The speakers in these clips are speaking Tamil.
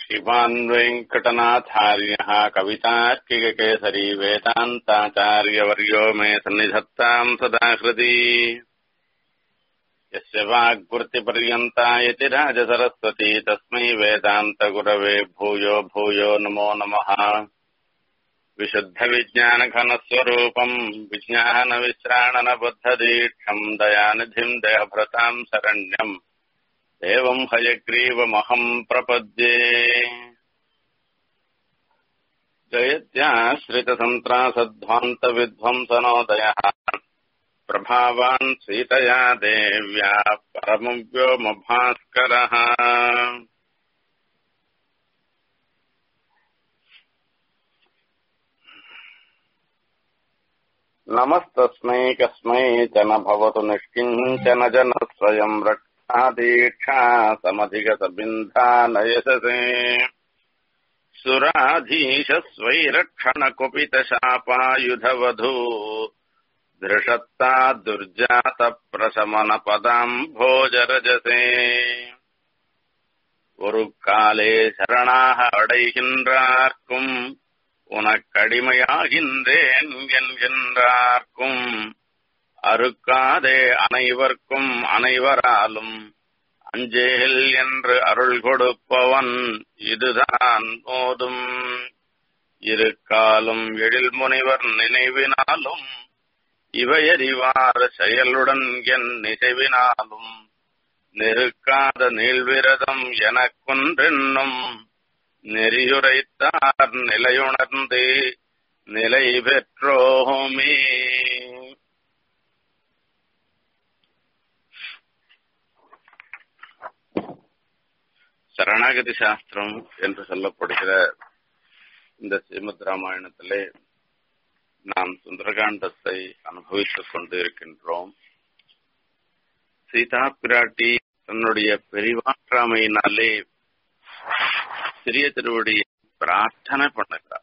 श्रीमान् वेङ्कटनाथार्यः कवितार्किककेसरी वेदान्ताचार्यवर्यो मे सन्निधत्ताम् सदा हृदि यस्य वाग्वृत्तिपर्यन्ता यति राजसरस्वती तस्मै वेदान्तगुरवे भूयो भूयो नमो नमः विशुद्धविज्ञानघनस्वरूपम् विज्ञानविश्राणनबद्धदीक्षम् दयानिधिम् देहभृताम् शरण्यम् एवम् हयग्रीवमहम् प्रपद्ये जयत्याश्रितसन्त्रासध्वान्तविध्वंसनोदयः प्रभावान् सीतया देव्या परमव्योमभास्करः नमस्तस्मै कस्मै च न भवतु निष्किञ्चन जनः स्वयम् रक्षादीक्षा समधिगतबिन्धानयससे सुराधीशस्वैरक्षणकुपितशापायुधवधू धृषत्ता दुर्जातप्रशमनपदाम् भोजरजसे ஒரு காலே சரணாக அடைகின்றார்க்கும் உனக்கடிமையாகின்றேன் என்கின்றார்க்கும் அறுக்காதே அனைவர்க்கும் அனைவராலும் அஞ்சேல் என்று அருள் கொடுப்பவன் இதுதான் போதும் இருக்காலும் எழில் முனிவர் நினைவினாலும் இவையறிவார் செயலுடன் என் நினைவினாலும் நெருக்காத நீள்விரதம் எனக்கொன்றென்னும் நெறியுரைத்தார் நிலையுணர்ந்து நிலை பெற்றோமே சரணாகதி சாஸ்திரம் என்று சொல்லப்படுகிற இந்த ஸ்ரீமத் ராமாயணத்திலே நாம் சுந்தரகாண்டத்தை அனுபவித்துக் கொண்டு இருக்கின்றோம் சீதா பிராட்டி தன்னுடைய பெரிவாற்றாமையினாலே சிறிய திருவடியை பிரார்த்தனை பண்ணுகிறார்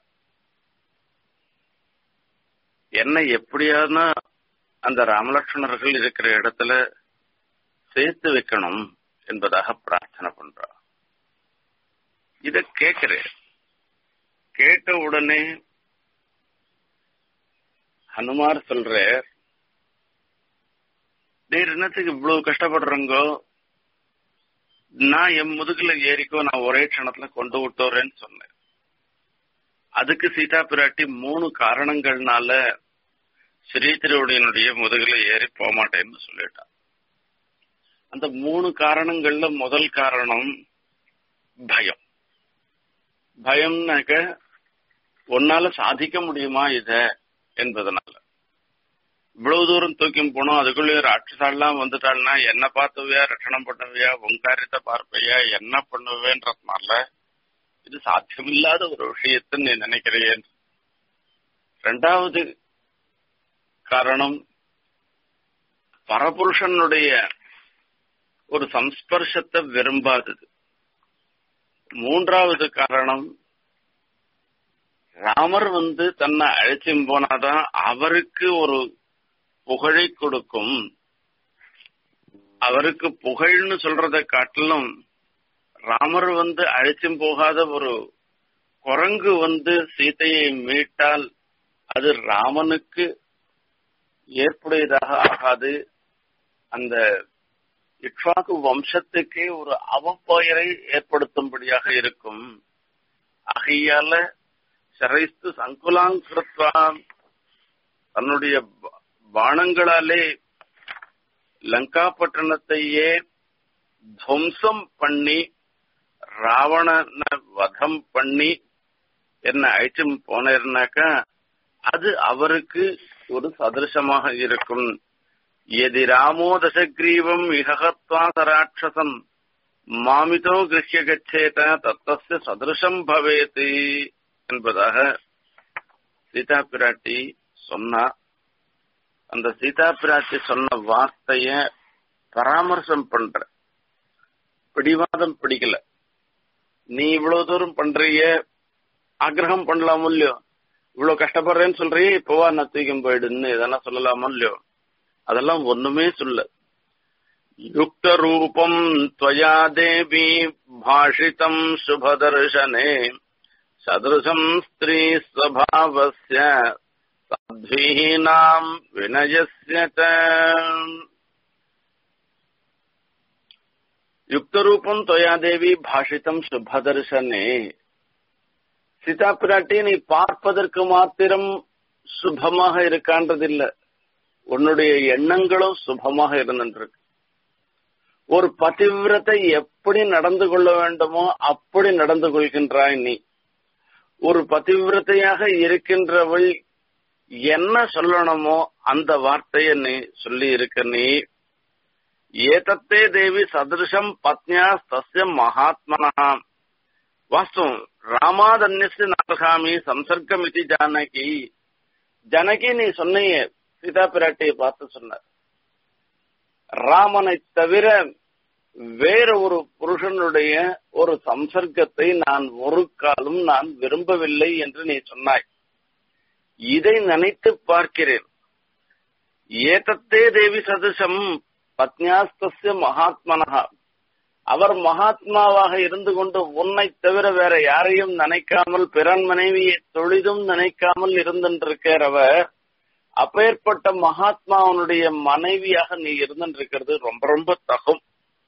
என்ன எப்படியான அந்த ராமலட்சுமணர்கள் இருக்கிற இடத்துல சேர்த்து வைக்கணும் என்பதாக பிரார்த்தனை பண்றார் இத கேட்கிறேன் கேட்ட உடனே ஹனுமார் சொல்ற நீர் என்னத்துக்கு இவ்வளவு கஷ்டப்படுறங்கோ நான் என் முதுகுல ஏறிக்கோ நான் ஒரே க்ஷணத்துல கொண்டு விட்டோறேன்னு சொன்னேன் அதுக்கு சீதா பிராட்டி மூணு காரணங்கள்னால ஸ்ரீ திருவடியினுடைய முதுகுல ஏறி போக மாட்டேன்னு சொல்லிட்டான் அந்த மூணு காரணங்கள்ல முதல் காரணம் பயம் பயம்னாக்க உன்னால சாதிக்க முடியுமா இத என்பதனால இவ்வளவு தூரம் தூக்கி போனோம் அதுக்குள்ளேயே ராட்சசாலாம் வந்துட்டாள்னா என்ன பார்த்துவியா ரட்சணம் பண்ணுவியா உன் காரியத்தை பார்ப்பையா என்ன பண்ணுவேன்றதுனால இது சாத்தியமில்லாத ஒரு விஷயத்தை நீ நினைக்கிறேன் ரெண்டாவது காரணம் பரபுருஷனுடைய ஒரு சம்ஸ்பர்ஷத்தை விரும்பாதது மூன்றாவது காரணம் ராமர் வந்து தன்னை அழைச்சும் போனாதான் அவருக்கு ஒரு புகழை கொடுக்கும் அவருக்கு புகழ்னு சொல்றதை காட்டிலும் ராமர் வந்து அழைச்சும் போகாத ஒரு குரங்கு வந்து சீதையை மீட்டால் அது ராமனுக்கு ஏற்புடையதாக ஆகாது அந்த இக்ஷாக்கு வம்சத்துக்கே ஒரு அவப்பெயரை ஏற்படுத்தும்படியாக இருக்கும் ஆகையால சரைஸ்து சங்குலாங்கிருத்வா தன்னுடைய பானங்களாலே லங்கா பட்டணத்தையே துவம்சம் பண்ணி ராவணனை வதம் பண்ணி என்ன அழைச்சும் போனேர்னாக்கா அது அவருக்கு ஒரு சதிருஷமாக இருக்கும் எதி ராமோ தசக்ரீவம் இகத்வாச ராட்சசம் மாமிதோ கிரஹ்ய கச்சேத தத்தஸ்ய சதிருஷம் பவேத் என்பதாக சீதா பிராட்டி சொன்னார் அந்த சீதா பிராட்டி சொன்ன வார்த்தைய பராமர்சம் பண்ற பிடிவாதம் பிடிக்கல நீ இவ்வளவு தூரம் பண்றிய ஆக்கிரகம் பண்ணலாமோ இல்லையோ இவ்வளவு கஷ்டப்படுறேன்னு சொல்றியே இப்பவா நான் தூக்கம் போயிடுன்னு எதனா சொல்லலாமோ இல்லையோ அதெல்லாம் ஒண்ணுமே சொல்ல युक्तरूपम् त्वया देवी भाषितम् शुभदर्शने सदृशम् स्त्रीस्वभावस्य साध्वीनाम् विनयस्य च யுக்தரூபம் தொயாதேவி பாஷித்தம் சுபதர்சனே சீதா பிராட்டி நீ பார்ப்பதற்கு மாத்திரம் சுபமாக இருக்கான்றதில்ல உன்னுடைய எண்ணங்களும் சுபமாக இருந்துருக்கு ஒரு பதிவிரத்தை எப்படி நடந்து கொள்ள வேண்டுமோ அப்படி நடந்து கொள்கின்றாய் நீ ஒரு பதிவிரத்தையாக இருக்கின்றவள் என்ன சொல்லணுமோ அந்த வார்த்தையை நீ சொல்லி இருக்க நீ ஏதத்தே தேவி சதிருஷம் பத்னியா தஸ்ய மகாத்மனா வாஸ்தவம் ராமாதன்யஸ்து நார்காமி சம்சர்க்கம் இது ஜானகி ஜனகி நீ சொன்னையே சீதா பிராட்டியை பார்த்து சொன்னார் ராமனை தவிர வேற ஒரு புருஷனுடைய ஒரு சம்சர்க்கத்தை நான் ஒரு காலம் நான் விரும்பவில்லை என்று நீ சொன்னாய் இதை நினைத்து பார்க்கிறேன் ஏதத்தே தேவி சதுசம் பத்னியாஸ்தஸ்ய மகாத்மனகா அவர் மகாத்மாவாக இருந்து கொண்டு உன்னை தவிர வேற யாரையும் நினைக்காமல் பிறன் மனைவியை தொழிதும் நினைக்காமல் இருந்திருக்கிறவர் அப்பேற்பட்ட மகாத்மாவனுடைய மனைவியாக நீ இருந்திருக்கிறது ரொம்ப ரொம்ப தகும்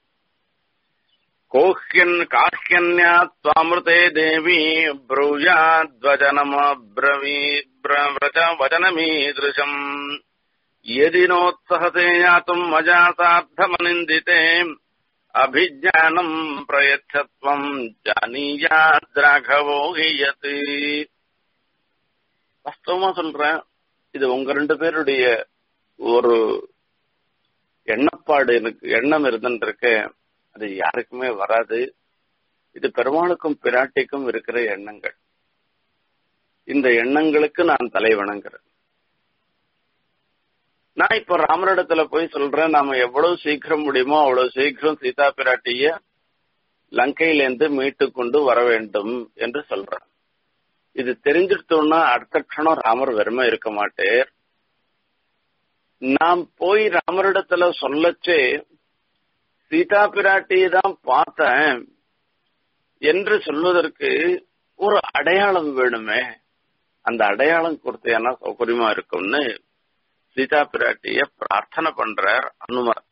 கோஹ்யன் காஹ்யன்யா துவாமிருதே தேவி ப்ரூயாத்வஜனமப்ரவீ வச்சனமீதృశம் यदिनोत्सहते यातुम् मजा सार्धमनिन्दिते अभिज्ञानम् प्रयच्छत्वम् ஜானியாத்ராகவோ ஹியத்து வாஸ்தவமா சொல்றேன் இது உங்க ரெண்டு பேருடைய ஒரு எண்ணப்பாடு எனக்கு எண்ணம் இருந்துருக்கு அது யாருக்குமே வராது இது பெருமாளுக்கும் பிராட்டிக்கும் இருக்கிற எண்ணங்கள் இந்த எண்ணங்களுக்கு நான் தலை வணங்குறேன் நான் இப்ப ராமரிடத்துல போய் சொல்றேன் நாம எவ்வளவு சீக்கிரம் முடியுமோ அவ்வளவு சீக்கிரம் சீதா பிராட்டிய லங்கையிலேருந்து மீட்டு கொண்டு வர வேண்டும் என்று சொல்றேன் இது தெரிஞ்சிட்டோம்னா அடுத்த க்ஷணம் ராமர் வெறுமை இருக்க மாட்டேர் நாம் போய் ராமரிடத்துல சொல்லச்சே சீதா பிராட்டியை தான் பார்த்தேன் என்று சொல்வதற்கு ஒரு அடையாளம் வேணுமே அந்த அடையாளம் கொடுத்தேன்னா சௌகரியமா இருக்கும்னு சீதா பிராட்டிய பிரார்த்தனை பண்றார் அனுமர்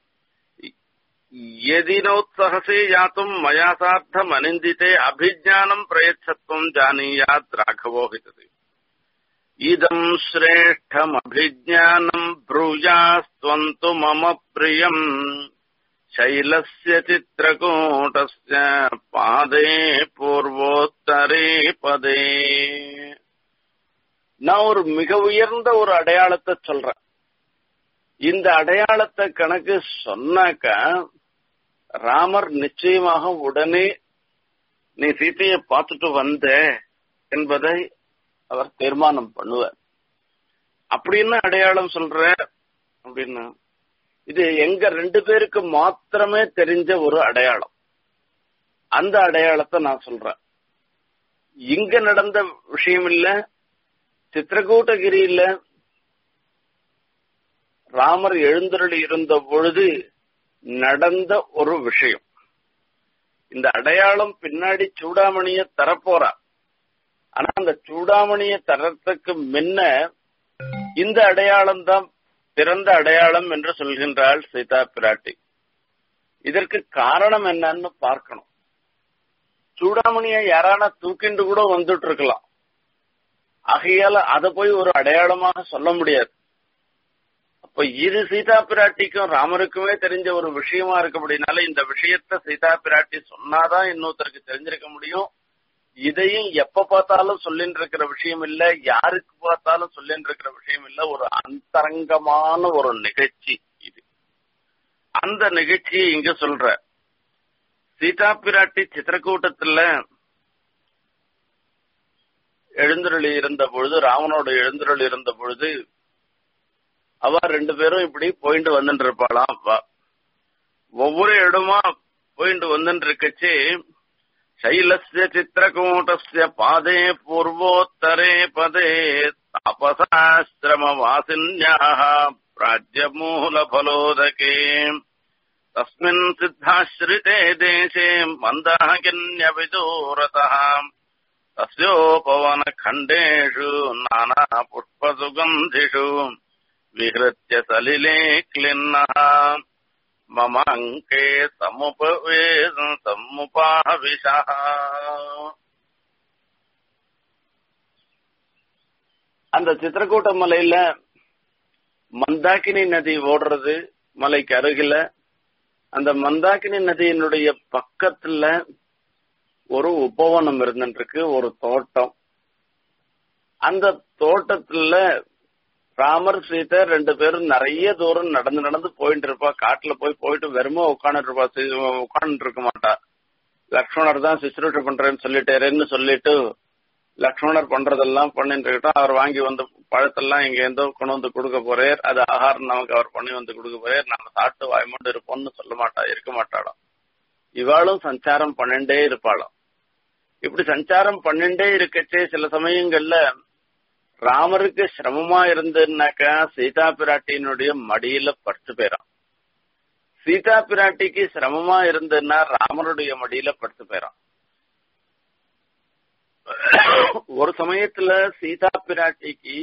எதினோத்சகசே யாத்தும் மயா சார்த்தம் அனிந்தித்தே அபிஜானம் பிரயச்சத்துவம் ஜானீயாத் ராகவோகித்தது இதம் சிரேஷ்டம் அபிஜானம் ப்ரூயாஸ்துவந்து மம பிரியம் शैलस्य चित्रकूटस्य पादे பூர்வோத்தரே பதே நான் ஒரு மிக உயர்ந்த ஒரு அடையாளத்தை சொல்றேன் இந்த அடையாளத்தை கணக்கு சொன்னாக்க ராமர் நிச்சயமாக உடனே நீ சீத்தையை பார்த்துட்டு வந்த என்பதை அவர் தீர்மானம் பண்ணுவார் அப்படின்னு அடையாளம் சொல்ற அப்படின்னு இது எங்க ரெண்டு பேருக்கு மாத்திரமே தெரிஞ்ச ஒரு அடையாளம் அந்த அடையாளத்தை நான் சொல்றேன் இங்க நடந்த விஷயம் இல்ல சித்திரகூட்டகிரியில ராமர் எழுந்தருளி இருந்த பொழுது நடந்த ஒரு விஷயம் இந்த அடையாளம் பின்னாடி சூடாமணிய தரப்போறா ஆனா அந்த சூடாமணிய தரத்துக்கு முன்ன இந்த அடையாளம் தான் பிறந்த அடையாளம் என்று சொல்கின்றாள் சீதா பிராட்டி இதற்கு காரணம் என்னன்னு பார்க்கணும் சூடாமணிய யாரான தூக்கிண்டு கூட வந்துட்டு இருக்கலாம் ஆகையால அதை போய் ஒரு அடையாளமாக சொல்ல முடியாது அப்ப இது சீதா பிராட்டிக்கும் ராமருக்குமே தெரிஞ்ச ஒரு விஷயமா இருக்கு அப்படின்னால இந்த விஷயத்த சீதா பிராட்டி சொன்னாதான் இன்னொருத்தருக்கு தெரிஞ்சிருக்க முடியும் இதையும் எப்ப பார்த்தாலும் சொல்லிட்டு இருக்கிற விஷயம் இல்ல யாருக்கு பார்த்தாலும் சொல்லிட்டு இருக்கிற விஷயம் இல்ல ஒரு அந்தரங்கமான ஒரு நிகழ்ச்சி இது அந்த நிகழ்ச்சியை இங்க சொல்ற சீதா பிராட்டி சித்திரக்கூட்டத்துல எழுந்தருளி இருந்த பொழுது ராவனோட எழுந்தருளி இருந்த பொழுது அவ ரெண்டு பேரும் இப்படி போயிட்டு வந்துட்டு இருப்பாளாம் அவ ஒவ்வொரு இடமா போயிட்டு வந்துட்டு இருக்கச்சு शैलस्य चित्रकूटस्य पादे पूर्वोत्तरे पदे तापसाश्रमवासिन्याः प्राज्यमूलफलोदके तस्मिन् सिद्धाश्रिते देशे मन्दाकिन्यविदूरतः तस्योपवनखण्डेषु नानापुष्पसुगन्धिषु विहृत्य सलिले क्लिन्नः मम अङ्के समुपवे समुपाविशः அந்த சித்திரக்கூட்ட மலையில மந்தாக்கினி நதி ஓடுறது மலைக்கு அருகில அந்த மந்தாக்கினி நதியினுடைய பக்கத்துல ஒரு உபவனம் இருந்துருக்கு ஒரு தோட்டம் அந்த தோட்டத்துல ராமர் சீதை ரெண்டு பேரும் நிறைய தூரம் நடந்து நடந்து போயிட்டு இருப்பா காட்டுல போய் போயிட்டு வெறும உட்காந்துட்டு இருப்பா உட்காந்துட்டு இருக்க மாட்டா லக்ஷ்மணர் தான் சிசுரூஷ பண்றேன்னு சொல்லிட்டேருன்னு சொல்லிட்டு லக்ஷ்மணர் பண்றதெல்லாம் பண்ணிட்டு இருக்கட்டும் அவர் வாங்கி வந்து பழத்தெல்லாம் இங்க எந்தோ கொண்டு வந்து கொடுக்க போறார் அது ஆகாரம் நமக்கு அவர் பண்ணி வந்து கொடுக்க போறார் நம்ம சாப்பிட்டு வாய்மூண்டு இருப்போம்னு சொல்ல மாட்டா இருக்க மாட்டாளாம் இவாளும் சஞ்சாரம் பண்ணிண்டே இருப்பாளாம் இப்படி சஞ்சாரம் பண்ணிண்டே இருக்கச்சே சில சமயங்கள்ல ராமருக்கு சிரமமா இருந்துன்னாக்கா சீதா பிராட்டியினுடைய மடியில படுத்து போயிறான் சீதா பிராட்டிக்கு சிரமமா இருந்துன்னா ராமருடைய மடியில படுத்து போயிறான் ஒரு சமயத்துல சீதா பிராட்டிக்கு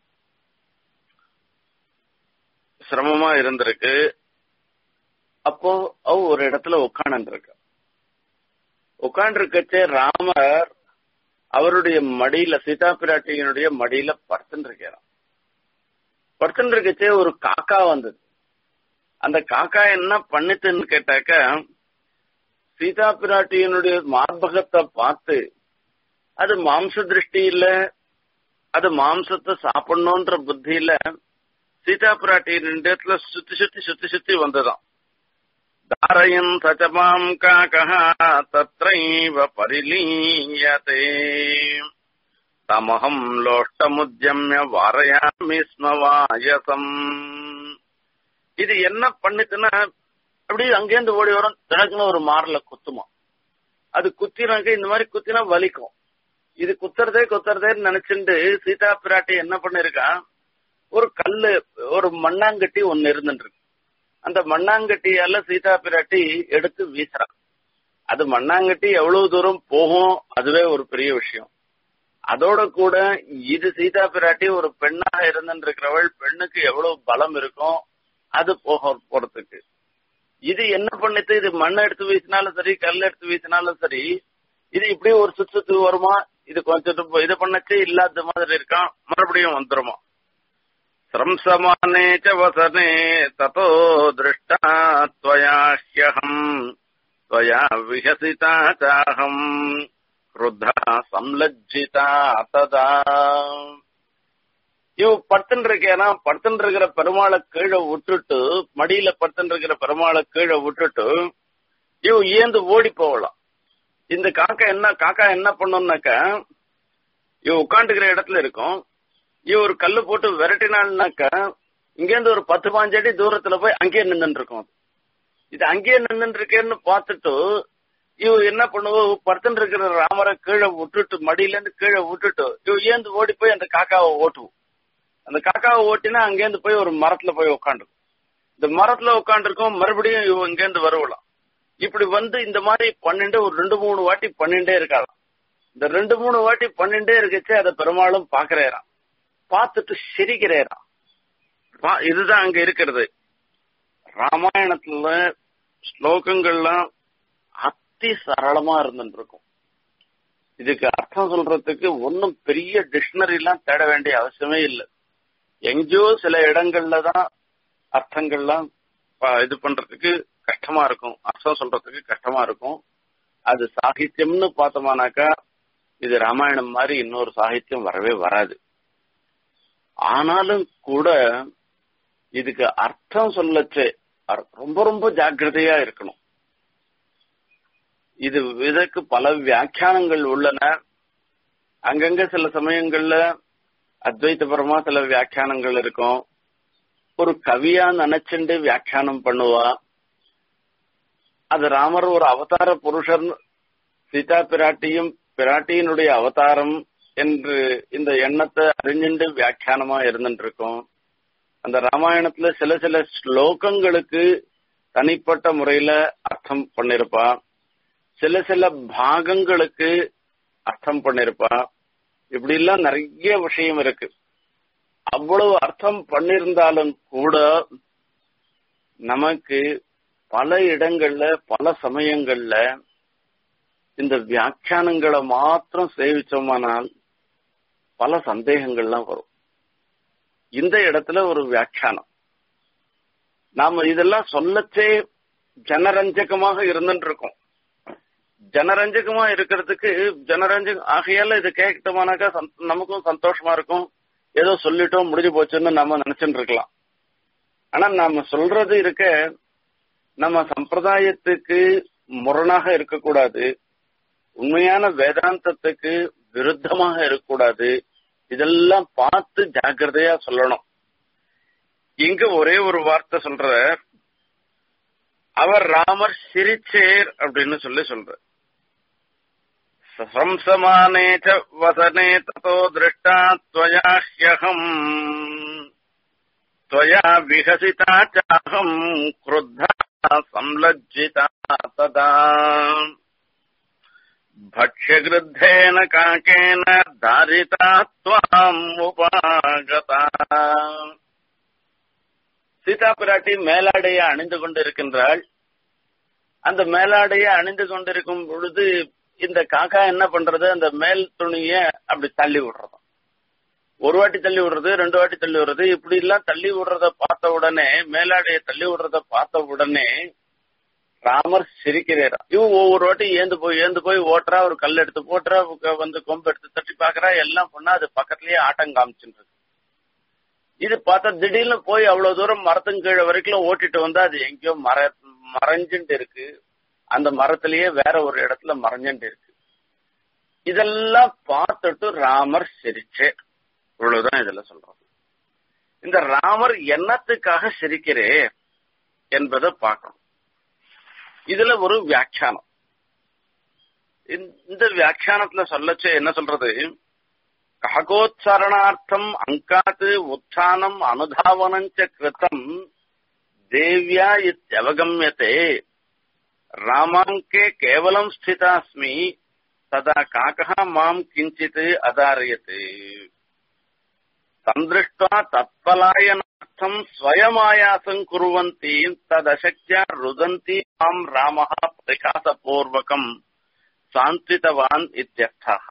சிரமமா இருந்திருக்கு அப்போ அவ ஒரு இடத்துல உட்காந்து இருக்க உட்காந்து இருக்கச்சே ராமர் அவருடைய மடியில சீதா பிராட்டியினுடைய மடியில படுத்துட்டு இருக்கிறான் படுத்துட்டு இருக்கச்சே ஒரு காக்கா வந்தது அந்த காக்கா என்ன பண்ணுச்சுன்னு கேட்டாக்க சீதா பிராட்டியினுடைய மார்பகத்தை பார்த்து அது மாம்ச திருஷ்டியில அது மாம்சத்தை சாப்பிடணும்ன்ற புத்தியில சீதா பிராட்டியின் இடத்துல சுத்தி சுத்தி சுத்தி சுத்தி வந்ததாம் தாரயன் சச்சமாம் காக்கः தத்ரைவ பரிலீயதே தமகம் லோஷ்டமுத்யம்ய வாரயாமி ஸ்ம வாயசம் இது என்ன பண்ணுச்சுன்னா அப்படியே அங்கேருந்து ஓடி வரும் தினக்குன்னு ஒரு மாறல குத்துமா அது குத்தினாக்க இந்த மாதிரி குத்தினா வலிக்கும் இது குத்துறதே குத்துறதேன்னு நினைச்சுட்டு சீதா பிராட்டி என்ன பண்ணிருக்கா ஒரு கல்லு ஒரு மண்ணாங்கட்டி ஒன்னு இருந்துருக்கு அந்த மண்ணாங்கட்டியால சீதா பிராட்டி எடுத்து வீசுறான் அது மண்ணாங்கட்டி எவ்வளவு தூரம் போகும் அதுவே ஒரு பெரிய விஷயம் அதோட கூட இது சீதா பிராட்டி ஒரு பெண்ணாக இருந்துருக்கிறவள் பெண்ணுக்கு எவ்வளவு பலம் இருக்கும் அது போக போறதுக்கு இது என்ன பண்ணிட்டு இது மண்ணை எடுத்து வீசினாலும் சரி கல் எடுத்து வீசினாலும் சரி இது இப்படி ஒரு சுத்து சுத்து வருமா இது கொஞ்சம் இது பண்ணச்சு இல்லாத மாதிரி இருக்கான் மறுபடியும் வந்துருமா ஸ்ரம்சமானே ச வசனே ததோ திருஷ்டா त्वयाह्यहम् त्वया विहसिता चाहम् क्रुद्धा संलज्जिता तदा இவ படுத்துட்டு இருக்கேனா படுத்துட்டு இருக்கிற பெருமாளை கீழே விட்டுட்டு மடியில படுத்துட்டு இருக்கிற பெருமாளை கீழே விட்டுட்டு இவ ஏந்து ஓடி போகலாம் இந்த காக்கா என்ன காக்கா என்ன பண்ணும்னாக்க இவ உட்காந்துக்கிற இடத்துல இருக்கும் இவ ஒரு கல்லு போட்டு விரட்டினாள்னாக்க இங்கேருந்து ஒரு பத்து பாஞ்சு அடி தூரத்துல போய் அங்கேயே நின்றுட்டு இருக்கும் இது அங்கேயே நின்றுட்டு இருக்கேன்னு பார்த்துட்டு இவ என்ன பண்ணுவோம் படுத்துட்டு இருக்கிற ராமரை கீழே விட்டுட்டு மடியில இருந்து கீழே விட்டுட்டு இவ ஏந்து ஓடி போய் அந்த காக்காவை ஓட்டுவோம் அந்த காக்காவை ஓட்டினா அங்கேருந்து போய் ஒரு மரத்துல போய் உட்காந்து இந்த மரத்துல உட்காந்துருக்கோம் மறுபடியும் இவ இங்கேருந்து வருவலாம் இப்படி வந்து இந்த மாதிரி பன்னெண்டு ஒரு ரெண்டு மூணு வாட்டி பண்ணிட்டே இருக்காளாம் இந்த ரெண்டு மூணு வாட்டி பண்ணிட்டே இருக்கச்சே அதை பெரும்பாலும் பாக்குறேறான் பார்த்துட்டு சிரிக்கிறேறான் இதுதான் அங்க இருக்கிறது ராமாயணத்துல ஸ்லோகங்கள்லாம் அத்தி சரளமா இருந்துட்டு இருக்கும் இதுக்கு அர்த்தம் சொல்றதுக்கு ஒன்னும் பெரிய டிக்ஷனரி எல்லாம் தேட வேண்டிய அவசியமே இல்லை எங்கேயோ சில இடங்கள்ல தான் அர்த்தங்கள்லாம் இது பண்றதுக்கு கஷ்டமா இருக்கும் அர்த்தம் சொல்றதுக்கு கஷ்டமா இருக்கும் அது சாகித்யம்னு பார்த்தோமானாக்கா இது ராமாயணம் மாதிரி இன்னொரு சாகித்யம் வரவே வராது ஆனாலும் கூட இதுக்கு அர்த்தம் சொல்லச்சே ரொம்ப ரொம்ப ஜாக்கிரதையா இருக்கணும் இது இதற்கு பல வியாக்கியானங்கள் உள்ளன அங்கங்க சில சமயங்கள்ல அத்வைத்தபரமா சில வியாக்கியானங்கள் இருக்கும் ஒரு கவியா நினைச்சுண்டு வியாக்கியானம் பண்ணுவா அது ராமர் ஒரு அவதார புருஷர் சீதா பிராட்டியும் பிராட்டியினுடைய அவதாரம் என்று இந்த எண்ணத்தை அறிஞ்சுண்டு வியாக்கியானமா இருந்துட்டு இருக்கும் அந்த ராமாயணத்துல சில சில ஸ்லோகங்களுக்கு தனிப்பட்ட முறையில அர்த்தம் பண்ணிருப்பா சில சில பாகங்களுக்கு அர்த்தம் பண்ணிருப்பா இப்படி எல்லாம் நிறைய விஷயம் இருக்கு அவ்வளவு அர்த்தம் பண்ணிருந்தாலும் கூட நமக்கு பல இடங்கள்ல பல சமயங்கள்ல இந்த வியாக்கியானங்களை மாத்திரம் சேவிச்சோமானால் பல சந்தேகங்கள்லாம் வரும் இந்த இடத்துல ஒரு வியாக்கியானம் நாம இதெல்லாம் சொல்லச்சே ஜனரஞ்சகமாக இருந்துட்டு இருக்கோம் ஜனரஞ்சகமா இருக்கிறதுக்கு ஜனரஞ்சக ஆகையால இது கேட்டோமானாக்கா நமக்கும் சந்தோஷமா இருக்கும் ஏதோ சொல்லிட்டோம் முடிஞ்சு போச்சுன்னு நம்ம நினைச்சுட்டு இருக்கலாம் ஆனா நாம சொல்றது இருக்க நம்ம சம்பிரதாயத்துக்கு முரணாக இருக்கக்கூடாது உண்மையான வேதாந்தத்துக்கு விருத்தமாக இருக்கக்கூடாது இதெல்லாம் பார்த்து ஜாக்கிரதையா சொல்லணும் இங்க ஒரே ஒரு வார்த்தை சொல்ற அவர் ராமர் சிரிச்சேர் அப்படின்னு சொல்லி சொல்ற சம்சமானே வசனே ததோ திருஷ்டா त्वया ह्यहम् त्वया विहसिता चाहम् क्रुद्धा संलज्जिता तदा भक्ष्यगृद्धेन काकेन दारिता त्वाम् उपागता சீதா பிராட்டி மேலாடையை அணிந்து கொண்டிருக்கின்றாள் அந்த மேலாடையை அணிந்து கொண்டிருக்கும் பொழுது இந்த காக்கா என்ன பண்றது அந்த மேல் துணிய அப்படி தள்ளி விடுறதாம் ஒரு வாட்டி தள்ளி விடுறது ரெண்டு வாட்டி தள்ளி விடுறது இப்படி எல்லாம் தள்ளி விடுறத பார்த்த உடனே மேலாடையை தள்ளி விடுறத பார்த்த உடனே ராமர் சிரிக்கிறாரா இவன் ஒவ்வொரு வாட்டி ஏந்து போய் ஏந்து போய் ஓட்டுறா ஒரு கல் எடுத்து போட்டுறா வந்து கொம்பு எடுத்து தட்டி பாக்குறா எல்லாம் பண்ணா அது பக்கத்துலயே ஆட்டம் காமிச்சுட்டு இது பார்த்தா திடீர்னு போய் அவ்வளவு தூரம் மரத்தின் கீழே வரைக்கும் ஓட்டிட்டு வந்தா அது எங்கேயோ மர மறைஞ்சுட்டு இருக்கு அந்த மரத்திலேயே வேற ஒரு இடத்துல மறைஞ்சுட்டு இருக்கு இதெல்லாம் பார்த்துட்டு ராமர் சிரிச்சு இவ்வளவுதான் இதுல சொல்றோம் இந்த ராமர் என்னத்துக்காக சிரிக்கிறே என்பதை பார்க்கணும் இதுல ஒரு வியாக்கியானம் இந்த வியாக்கியானத்துல சொல்லச்சு என்ன சொல்றது காகோத்சரணார்த்தம் அங்காத் உத்தானம் அனுதாவனஞ்ச கிருத்தம் தேவ்யா இத்தியவகமியதே ராமாங்கே கேவலம் ஸ்திதாஸ்மி ததா காக்கः மாம் கிஞ்சித் அதாரயத் தந்திருஷ்ட்வா தத்பலாயனார்த்தம் ஸ்வயமாயாசம் குர்வந்தி ததசக்தியா ருதந்தி மாம் ராமः பரிகாசபூர்வகம் சாந்தித்தவான் இத்தியர்த்தः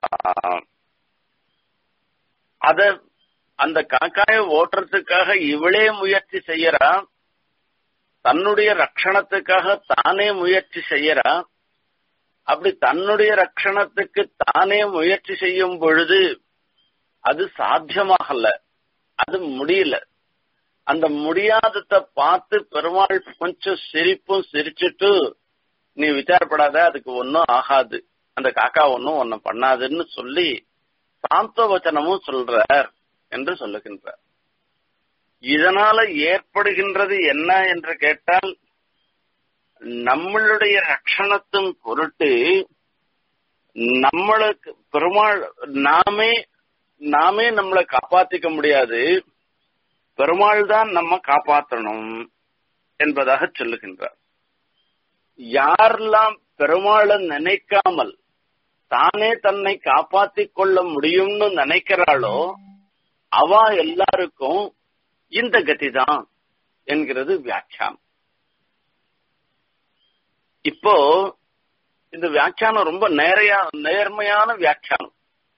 அத அந்த காக்காய ஓட்டுறதுக்காக இவளே முயற்சி செய்யறா தன்னுடைய ரட்சணத்துக்காக தானே முயற்சி செய்யறா அப்படி தன்னுடைய ரட்சணத்துக்கு தானே முயற்சி செய்யும் பொழுது அது சாத்தியமாகல அது முடியல அந்த முடியாதத பார்த்து பெருமாள் கொஞ்சம் சிரிப்பும் சிரிச்சுட்டு நீ விசாரப்படாத அதுக்கு ஒன்னும் ஆகாது அந்த காக்கா ஒன்னும் ஒன்னும் பண்ணாதுன்னு சொல்லி சாந்த வச்சனமும் சொல்றார் என்று சொல்லுகின்றார் இதனால ஏற்படுகின்றது என்ன என்று கேட்டால் நம்மளுடைய ரட்சணத்தின் பொருட்டு நம்மளுக்கு பெருமாள் நாமே நாமே நம்மளை காப்பாத்திக்க முடியாது பெருமாள் தான் நம்ம காப்பாற்றணும் என்பதாக சொல்லுகின்றார் யாரெல்லாம் பெருமாளை நினைக்காமல் தானே தன்னை காப்பாத்திக் கொள்ள முடியும்னு நினைக்கிறாளோ அவ எல்லாருக்கும் இந்த கதிதான் என்கிறது வியாக்கியானம் இப்போ இந்த வியாக்கியானம் ரொம்ப நேரையா நேர்மையான வியாக்கியானம்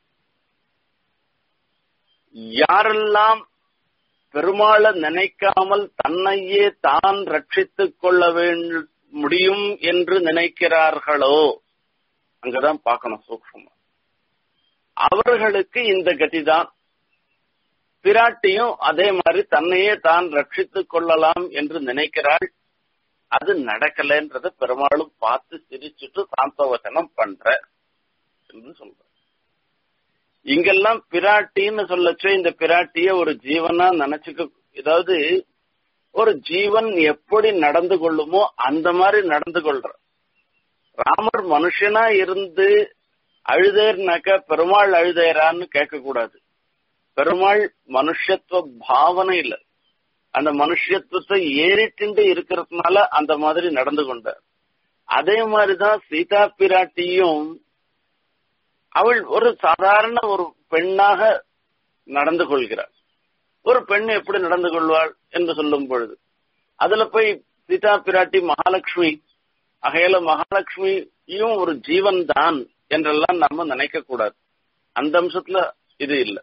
யாரெல்லாம் பெருமாளை நினைக்காமல் தன்னையே தான் ரட்சித்துக் கொள்ள முடியும் என்று நினைக்கிறார்களோ அங்கதான் பார்க்கணும் சூக்ஷமா அவர்களுக்கு இந்த கதிதான் பிராட்டியும் அதே மாதிரி தன்னையே தான் ரட்சித்துக் கொள்ளலாம் என்று நினைக்கிறாள் அது நடக்கலன்றத பெருமாளும் பார்த்து சிரிச்சுட்டு சாந்தவசனம் பண்ற என்று சொல்ற இங்கெல்லாம் பிராட்டின்னு சொல்லச்சோ இந்த பிராட்டிய ஒரு ஜீவனா நினைச்சுக்க ஏதாவது ஒரு ஜீவன் எப்படி நடந்து கொள்ளுமோ அந்த மாதிரி நடந்து கொள்ற ராமர் மனுஷனா இருந்து அழுதேர்னாக்க பெருமாள் அழுதேரான்னு கேட்க கூடாது பெருமாள் மனுஷத்துவ பாவனை இல்ல அந்த மனுஷத்துவத்தை ஏறிட்டு இருக்கிறதுனால அந்த மாதிரி நடந்து கொண்டார் அதே மாதிரிதான் சீதா பிராட்டியும் அவள் ஒரு சாதாரண ஒரு பெண்ணாக நடந்து கொள்கிறாள் ஒரு பெண் எப்படி நடந்து கொள்வாள் என்று சொல்லும் பொழுது அதுல போய் சீதா பிராட்டி மகாலட்சுமி அகையில மகாலட்சுமியும் ஒரு ஜீவன் தான் என்றெல்லாம் நம்ம நினைக்க கூடாது அந்த அம்சத்துல இது இல்லை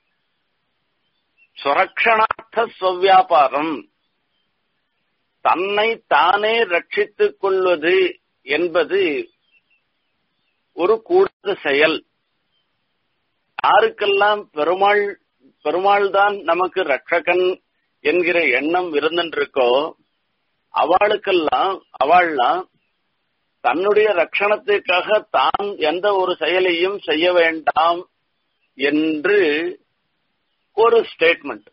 சுரக்ஷணார்த்த ஸ்வவியாபாரம் தன்னை தானே ரட்சித்துக் கொள்வது என்பது ஒரு கூடுதல் செயல் யாருக்கெல்லாம் பெருமாள் பெருமாள் தான் நமக்கு ரட்சகன் என்கிற எண்ணம் இருந்துருக்கோ அவளுக்கெல்லாம் அவள்லாம் தன்னுடைய ரட்சணத்திற்காக தான் எந்த ஒரு செயலையும் செய்ய வேண்டாம் என்று ஒரு ஸ்டேட்மெண்ட்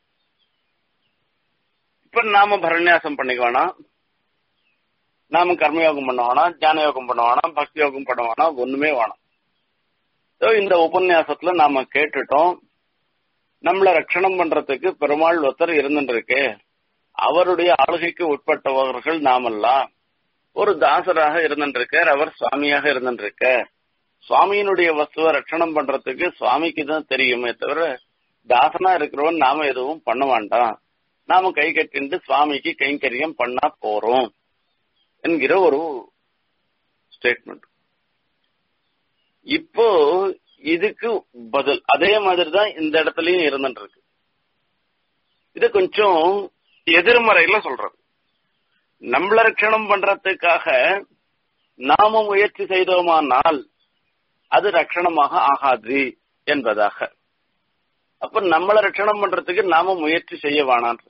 இப்ப நாம பரநியாசம் பண்ணிக்க வேணாம் நாம கர்மயோகம் பண்ண வேணாம் தியான யோகம் பண்ண வேணாம் பக்தி யோகம் பண்ண வேணாம் ஒண்ணுமே வேணாம் இந்த உபன்யாசத்துல நாம கேட்டுட்டோம் நம்மள ரட்சணம் பண்றதுக்கு பெருமாள் ஒருத்தர் இருந்துருக்கு அவருடைய ஆளுகைக்கு உட்பட்டவர்கள் நாமெல்லாம் ஒரு தாசராக இருந்துருக்கார் அவர் சுவாமியாக இருந்துருக்க சுவாமியினுடைய வஸ்துவை ரட்சணம் பண்றதுக்கு சுவாமிக்கு தான் தெரியுமே தவிர தாசனா இருக்கிறவன் நாம எதுவும் பண்ண வேண்டாம் நாம கை கட்டிட்டு சுவாமிக்கு கைங்கரியம் பண்ணா போறோம் என்கிற ஒரு ஸ்டேட்மெண்ட் இப்போ இதுக்கு பதில் அதே மாதிரி தான் இந்த இடத்துலயும் இருந்துட்டு இருக்கு இது கொஞ்சம் எதிர்மறையில சொல்றது நம்மள ரட்சணம் பண்றதுக்காக நாம முயற்சி செய்தோமானால் அது ரட்சணமாக ஆகாது என்பதாக அப்ப நம்மள ரட்சணம் பண்றதுக்கு நாம முயற்சி செய்ய வேணாம்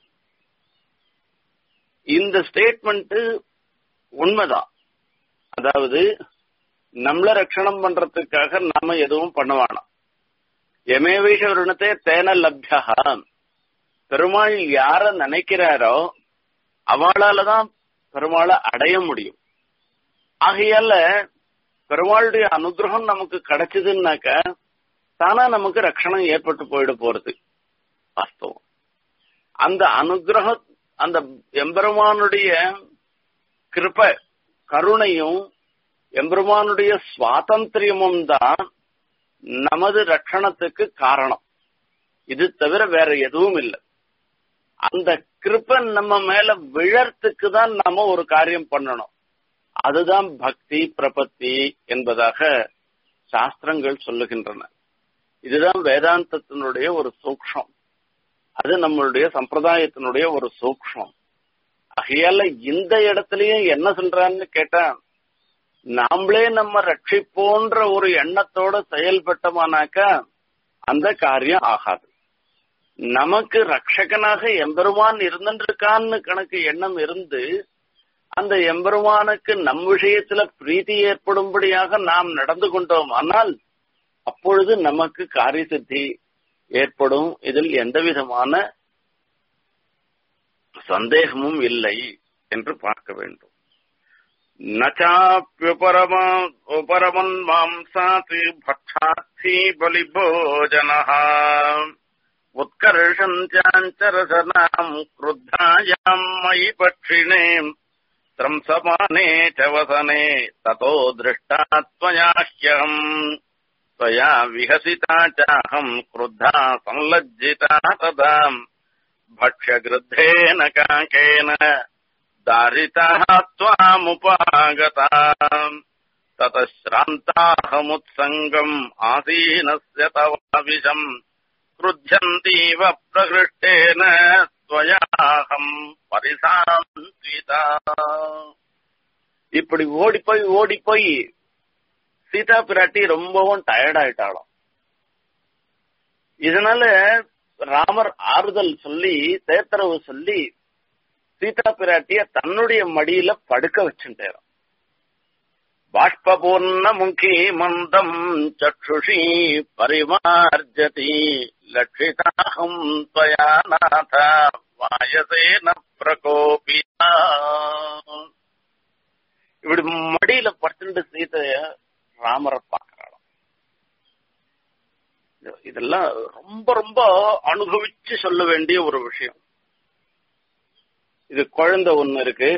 இந்த ஸ்டேட்மெண்ட் உண்மைதான் அதாவது நம்மள ரட்சணம் பண்றதுக்காக நாம எதுவும் பண்ண வேணாம் எமேவீஷவருணத்தை தேன லப்யா பெருமாள் யார நினைக்கிறாரோ அவளால தான் பெருமாளை அடைய முடியும் ஆகையால பெருமாளுடைய அனுகிரகம் நமக்கு கிடைச்சதுன்னாக்க தானா நமக்கு ரட்சணம் ஏற்பட்டு போயிட போறது வாஸ்தவம் அந்த அனுகிரகம் அந்த எம்பெருமானுடைய கிருப கருணையும் எம்பெருமானுடைய சுவாதந்திரியமும் தான் நமது ரட்சணத்துக்கு காரணம் இது தவிர வேற எதுவும் இல்லை அந்த கிருப்பன் நம்ம மேல விழறதுக்கு தான் நாம ஒரு காரியம் பண்ணணும் அதுதான் பக்தி பிரபத்தி என்பதாக சாஸ்திரங்கள் சொல்லுகின்றன இதுதான் வேதாந்தத்தினுடைய ஒரு சூக்ஷம் அது நம்மளுடைய சம்பிரதாயத்தினுடைய ஒரு சூக்ஷம் ஆகையால இந்த இடத்துலயும் என்ன சொல்றான்னு கேட்டா நாமளே நம்ம ரட்சிப்போன்ற ஒரு எண்ணத்தோட செயல்பட்டோமானாக்கா அந்த காரியம் ஆகாது நமக்கு ரட்சகனாக எம்பெருமான் இருந்திருக்கான்னு கணக்கு எண்ணம் இருந்து அந்த எம்பெருமானுக்கு நம் விஷயத்துல பிரீத்தி ஏற்படும்படியாக நாம் நடந்து கொண்டோம் ஆனால் அப்பொழுது நமக்கு காரிய சித்தி ஏற்படும் இதில் எந்த விதமான சந்தேகமும் இல்லை என்று பார்க்க வேண்டும் நச்சாப்யுபரமா உபரமன் மாம்சாத் பக்ஷார்த்தி பலிபோஜனः उत्कर्षन्त्याञ्चरसनाम् क्रुद्धायाम् मयि पक्षिणे त्रंसमाने च वसने ततो दृष्टा त्वया ह्यहम् त्वया विहसिता चाहम् क्रुद्धा संलज्जिता तदा भक्ष्यगृद्धेन काकेन दारिताः त्वामुपागता ततः श्रान्ताहमुत्सङ्गम् आसीनस्य तव विषम् क्रुध्यन्तीव प्रहृष्टेन त्वयाहम् பரிசாந்திதா இப்படி ஓடி போய் ஓடி போய் சீதா பிராட்டி ரொம்பவும் டயர்ட் ஆயிட்டாளாம் இதனால ராமர் ஆறுதல் சொல்லி தேத்தரவு சொல்லி சீதா பிராட்டிய தன்னுடைய மடியில படுக்க வச்சுட்டாராம் बाष्पूर्णमुखी मन्दम् चक्षुषी परिमार्जति लक्षिताहम् त्वया नाथ வாயசேன பிரகோபியா இப்படி மடியில படுத்துட்டு சீதைய ராமரை பாக்குறாளாம் இதெல்லாம் ரொம்ப ரொம்ப அனுபவிச்சு சொல்ல வேண்டிய ஒரு விஷயம் இது குழந்தை ஒண்ணு இருக்கு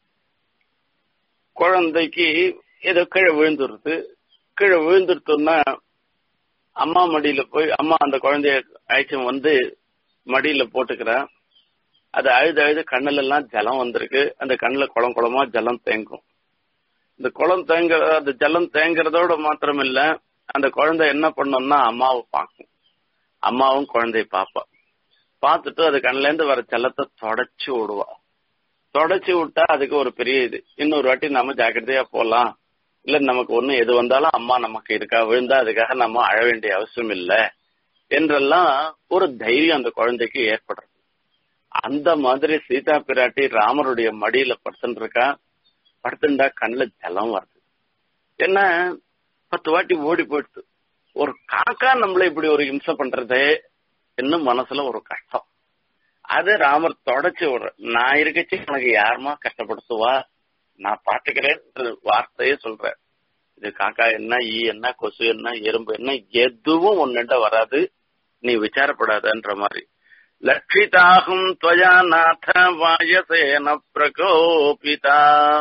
குழந்தைக்கு ஏதோ கீழே விழுந்துருது கீழே விழுந்துருத்தோம்னா அம்மா மடியில போய் அம்மா அந்த குழந்தைய அழைச்சும் வந்து மடியில போட்டுக்கிறா அது அழுது அழுது கண்ணுல எல்லாம் ஜலம் வந்திருக்கு அந்த கண்ணுல குளம் குளமா ஜலம் தேங்கும் இந்த குளம் தேங்க அந்த ஜலம் தேங்குறதோட மாத்திரம் இல்ல அந்த குழந்தை என்ன பண்ணோம்னா அம்மாவை பார்க்கும் அம்மாவும் குழந்தைய பாப்பா பார்த்துட்டு அது கண்ணுல இருந்து வர ஜலத்தை தொடச்சு விடுவா தொடச்சு விட்டா அதுக்கு ஒரு பெரிய இது இன்னொரு வாட்டி நம்ம ஜாக்கிரதையா போலாம் இல்ல நமக்கு ஒண்ணு எது வந்தாலும் அம்மா நமக்கு இருக்கா விழுந்தா அதுக்காக நம்ம அழ வேண்டிய அவசியம் இல்ல என்றெல்லாம் ஒரு தைரியம் அந்த குழந்தைக்கு ஏற்படுறது அந்த மாதிரி சீதா பிராட்டி ராமருடைய மடியில படுத்துட்டு இருக்கா படுத்துண்டா கண்ணுல ஜலம் வருது என்ன பத்து வாட்டி ஓடி போயிடுது ஒரு காக்கா நம்மள இப்படி ஒரு இம்சை பண்றதே இன்னும் மனசுல ஒரு கஷ்டம் அது ராமர் தொடச்சு விடுற நான் இருக்கச்சு உனக்கு யாருமா கஷ்டப்படுத்துவா நான் பாத்துக்கிறேன் வார்த்தையே சொல்றேன் இது காக்கா என்ன ஈ என்ன கொசு என்ன எறும்பு என்ன எதுவும் ஒன்னுட்ட வராது நீ விசாரப்படாதன்ற மாதிரி லட்சிதாகும் துவயா நாத வாயசேன பிரகோபிதா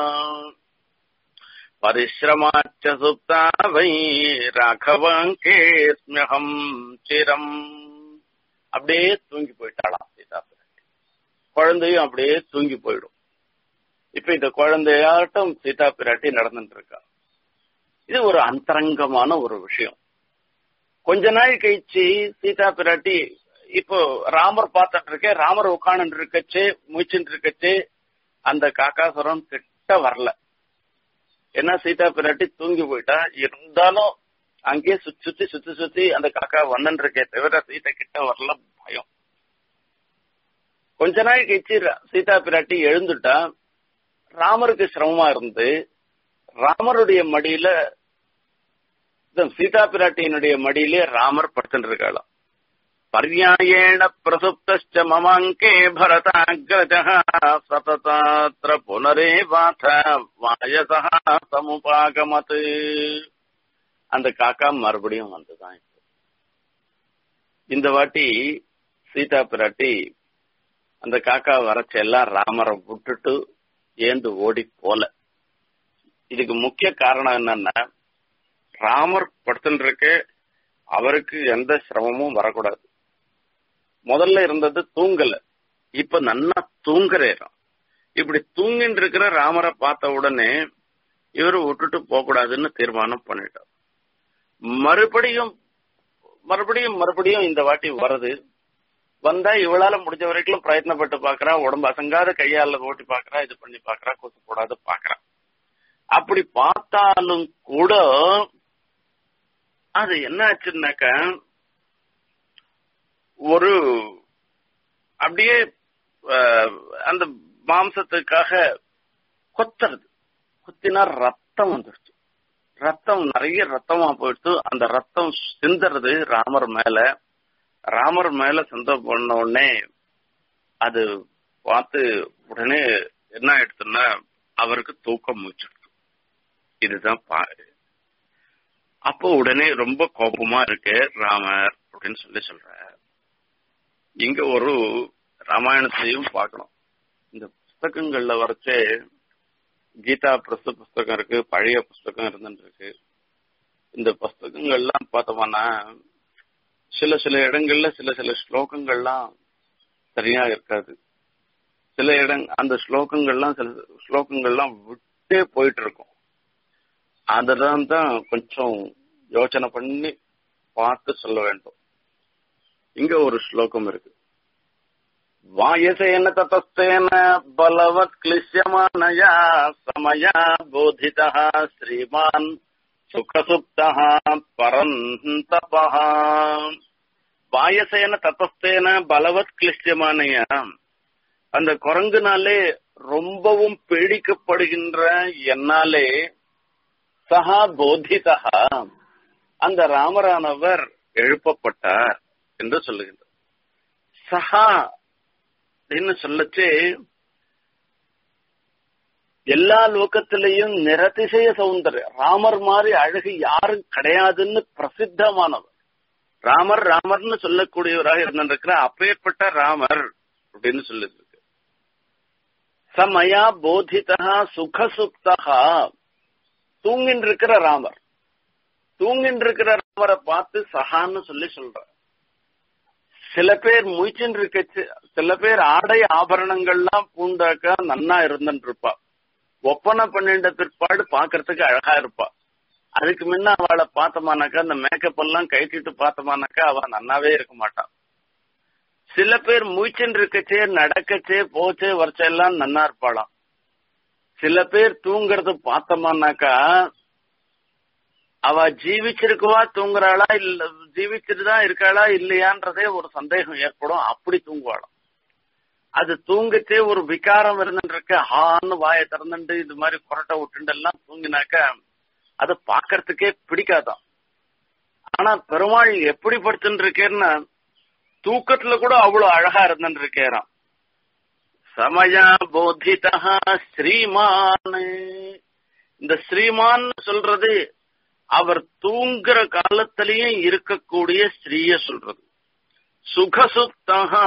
பரிசிரமாச்ச சுப்தா வை ராகவங்கேஸ்மியகம் சிரம் அப்படியே தூங்கி போயிட்டாளாம் சீதா பிராட்டி குழந்தையும் அப்படியே தூங்கி போயிடும் இப்ப இந்த குழந்தையாட்டம் சீதா பிராட்டி நடந்துட்டு இருக்கா இது ஒரு அந்தரங்கமான ஒரு விஷயம் கொஞ்ச நாள் கழிச்சு சீதா பிராட்டி இப்போ ராமர் பார்த்துட்டு இருக்கே ராமர் உட்காந்து இருக்கச்சு முயற்சிட்டு இருக்கச்சு அந்த காக்காசுரம் கிட்ட வரல ஏன்னா சீதா பிராட்டி தூங்கி போயிட்டா இருந்தாலும் அங்கேயே சுத்தி சுத்தி சுத்தி சுத்தி அந்த காக்கா வந்துட்டு இருக்கே தவிர சீதா கிட்ட வரல பயம் கொஞ்ச நாள் கழிச்சு சீதா பிராட்டி எழுந்துட்டா ராமருக்கு சிரமமா இருந்து ராமருடைய மடியில சீதா பிராட்டியினுடைய மடியிலே ராமர் படுத்துட்டு இருக்காளாம் பர்யாயேண பிரசுப்த மமாங்கே பரதாகிரஜ சததாத்திர புனரே வாத வாயசா சமுபாகமத் அந்த காக்கா மறுபடியும் வந்துதான் இப்போ இந்த வாட்டி சீதா பிராட்டி அந்த காக்கா வரைச்ச எல்லாம் ராமரை விட்டுட்டு ஏந்து ஓடி போல இதுக்கு முக்கிய காரணம் என்னன்னா ராமர் படுத்துட்டு இருக்க அவருக்கு எந்த சிரமமும் வரக்கூடாது முதல்ல இருந்தது தூங்கல இப்ப நன்னா தூங்குறேறான் இப்படி தூங்கிட்டு இருக்கிற ராமரை பார்த்த உடனே இவரு விட்டுட்டு போக கூடாதுன்னு தீர்மானம் பண்ணிட்டார் மறுபடியும் மறுபடியும் மறுபடியும் இந்த வாட்டி வருது வந்தா இவளால முடிஞ்ச வரைக்கும் பிரயத்னப்பட்டு பாக்குறா உடம்பு அசங்காத கையால ஓட்டி பாக்குறா இது பண்ணி பாக்குறா கொசு போடாத பாக்குறா அப்படி பார்த்தாலும் கூட அது என்ன ஆச்சுன்னாக்க ஒரு அப்படியே அந்த மாம்சத்துக்காக கொத்துறது கொத்தினா ரத்தம் வந்துருச்சு ரத்தம் நிறைய ரத்தமா போயிடுச்சு அந்த ரத்தம் சிந்துறது ராமர் மேல ராமர் மேல சிந்த பண்ண உடனே அது பார்த்து உடனே என்ன ஆயிடுச்சுன்னா அவருக்கு தூக்கம் முடிச்சிடுச்சு இதுதான் பாரு அப்போ உடனே ரொம்ப கோபமா இருக்கு ராமர் அப்படின்னு சொல்லி சொல்ற இங்க ஒரு ராமாயணத்தையும் பார்க்கணும் இந்த புஸ்தகங்கள்ல வரைச்சே கீதா பிரஸ்த புஸ்தகம் இருக்கு பழைய புஸ்தகம் இருந்துட்டு இருக்கு இந்த புஸ்தகங்கள்லாம் பார்த்தோம்னா சில சில இடங்கள்ல சில சில ஸ்லோகங்கள்லாம் சரியா இருக்காது சில இடங் அந்த ஸ்லோகங்கள்லாம் சில ஸ்லோகங்கள்லாம் விட்டே போயிட்டு இருக்கும் அதெல்லாம் தான் கொஞ்சம் யோசனை பண்ணி பார்த்து சொல்ல வேண்டும் இங்க ஒரு ஸ்லோகம் இருக்கு வாயசேன தத்தஸ்தேன பலவத் கிளிஷ்யமானயா சமயா போதிதா ஸ்ரீமான் சுகசுப்தா பரந்தபா வாயசேன தத்தஸ்தேன பலவத் கிளிஷ்யமானயா அந்த குரங்குனாலே ரொம்பவும் பீடிக்கப்படுகின்ற என்னாலே சஹா போதிதா அந்த ராமரானவர் எழுப்பப்பட்டார் என்று சொல்லுகின்றார் சஹா அப்படின்னு சொல்லச்சு எல்லா லோகத்திலையும் நிரதிசய சௌந்தர்யம் ராமர் மாதிரி அழகு யாரும் கிடையாதுன்னு பிரசித்தமானவர் ராமர் ராமர்னு சொல்லக்கூடியவராக இருந்திருக்கிற அப்பேற்பட்ட ராமர் அப்படின்னு சொல்லிருக்கு சமயா போதிதா சுகசுப்தகா தூங்கின்னு இருக்கிற ராமர் தூங்கின்னு இருக்கிற ராமரை பார்த்து சகான்னு சொல்லி சொல்ற சில பேர் முயற்சின்னு இருக்கச்சு சில பேர் ஆடை ஆபரணங்கள்லாம் பூண்டாக்கா நன்னா இருந்துட்டு இருப்பா ஒப்பனை பண்ணிட்ட பிற்பாடு பாக்குறதுக்கு அழகா இருப்பா அதுக்கு முன்ன அவளை பார்த்தோமானாக்கா அந்த மேக்கப் எல்லாம் கைட்டிட்டு பார்த்தோமானாக்கா அவ நன்னாவே இருக்க மாட்டான் சில பேர் மூச்சின் இருக்கச்சே நடக்கச்சே போச்சே வரைச்செல்லாம் நன்னா இருப்பாளாம் சில பேர் தூங்குறது பார்த்தோமானாக்கா அவ ஜீவிச்சிருக்குவா தூங்குறாளா இல்ல ஜீவிச்சிட்டுதான் இருக்காளா இல்லையான்றதே ஒரு சந்தேகம் ஏற்படும் அப்படி தூங்குவாளாம் அது தூங்கச்சே ஒரு விகாரம் இருந்துருக்கு ஹான்னு வாயை திறந்துட்டு இது மாதிரி கொரட்டை விட்டுண்டு எல்லாம் தூங்கினாக்க அது பாக்கறதுக்கே பிடிக்காதான் ஆனா பெருமாள் எப்படி படுத்துட்டு இருக்கேன்னா தூக்கத்துல கூட அவ்வளவு அழகா இருந்துட்டு இருக்கேறான் சமயா போதிதா ஸ்ரீமான் இந்த ஸ்ரீமான் சொல்றது அவர் தூங்குற காலத்திலயும் இருக்கக்கூடிய ஸ்ரீய சொல்றது சுகசுப்தகா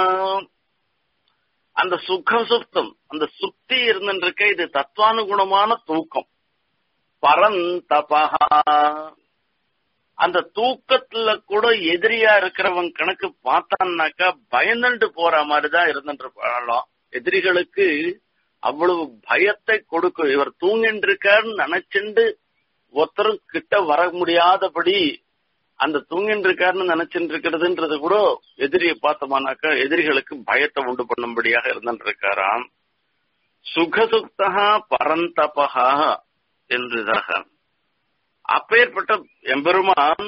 அந்த சுகசுப்தம் அந்த சுப்தி இருந்துருக்க இது தத்துவானுகுணமான தூக்கம் பரந்தபகா அந்த தூக்கத்துல கூட எதிரியா இருக்கிறவன் கணக்கு பார்த்தான்னாக்கா பயந்துட்டு போற மாதிரிதான் இருந்துட்டு இருப்பாளாம் எதிரிகளுக்கு அவ்வளவு பயத்தை கொடுக்கும் இவர் தூங்கிட்டு இருக்காருன்னு நினைச்சுண்டு ஒருத்தரும் கிட்ட வர முடியாதபடி அந்த தூங்கிட்டு இருக்காருன்னு நினைச்சுட்டு இருக்கிறதுன்றது கூட எதிரியை பார்த்தோமானாக்கா எதிரிகளுக்கு பயத்தை உண்டு பண்ணும்படியாக இருந்துட்டு இருக்காராம் சுகசுக்தகா பரந்தபகா என்றதாக அப்பேற்பட்ட எம்பெருமான்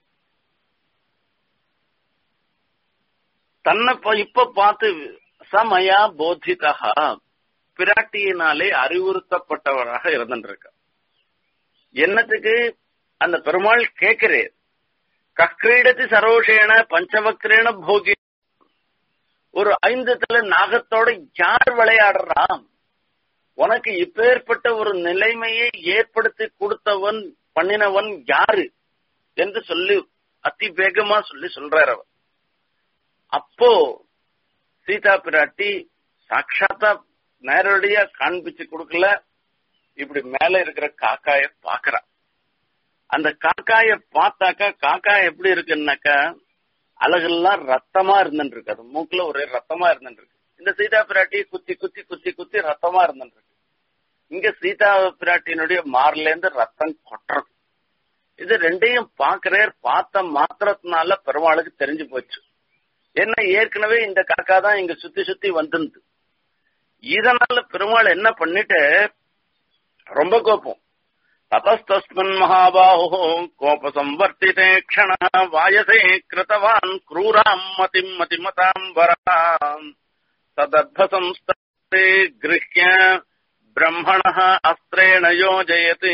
தன்னை இப்ப பார்த்து சமயா போதிதா பிராட்டியினாலே அறிவுறுத்தப்பட்டவராக இருந்துருக்க என்னத்துக்கு அந்த பெருமாள் கேட்கிறேன் கக்ரீடத்தி சரோஷேன பஞ்சவக்ரேன போகி ஒரு ஐந்து தலை நாகத்தோட யார் விளையாடுறான் உனக்கு இப்பேற்பட்ட ஒரு நிலைமையை ஏற்படுத்தி கொடுத்தவன் பண்ணினவன் யாரு என்று சொல்லி அதி வேகமா சொல்லி சொல்றார் அவர் அப்போ சீதா பிராட்டி சாட்சாத்தா நேரடியா காண்பிச்சு கொடுக்கல இப்படி மேல இருக்கிற காக்காய பாக்குறா அந்த காக்காய பார்த்தாக்கா காக்கா எப்படி இருக்குன்னாக்கா அழகெல்லாம் ரத்தமா இருந்துட்டு இருக்கு அது மூக்குல ஒரே ரத்தமா இருந்துட்டு இருக்கு இந்த சீதா பிராட்டி குத்தி குத்தி குத்தி குத்தி ரத்தமா இருந்துட்டு இருக்கு இங்க சீதா பிராட்டியினுடைய மார்ல இருந்து ரத்தம் கொட்டுறது இது ரெண்டையும் பாக்குறார் பார்த்த மாத்திரத்தினால பெருமாளுக்கு தெரிஞ்சு போச்சு ஏன்னா ஏற்கனவே இந்த காக்கா தான் இங்க சுத்தி சுத்தி வந்துருந்து இதனால பெருமாள் என்ன பண்ணிட்டு ரொம்ப கோபம் ततस्तस्मिन् महाबाहुः कोपसंवर्तिते क्षणः वायसे कृतवान् क्रूराम् मतिम् मतिमताम्बराम् तदर्भसंस्थे गृह्य ब्रह्मणः अस्त्रेण योजयति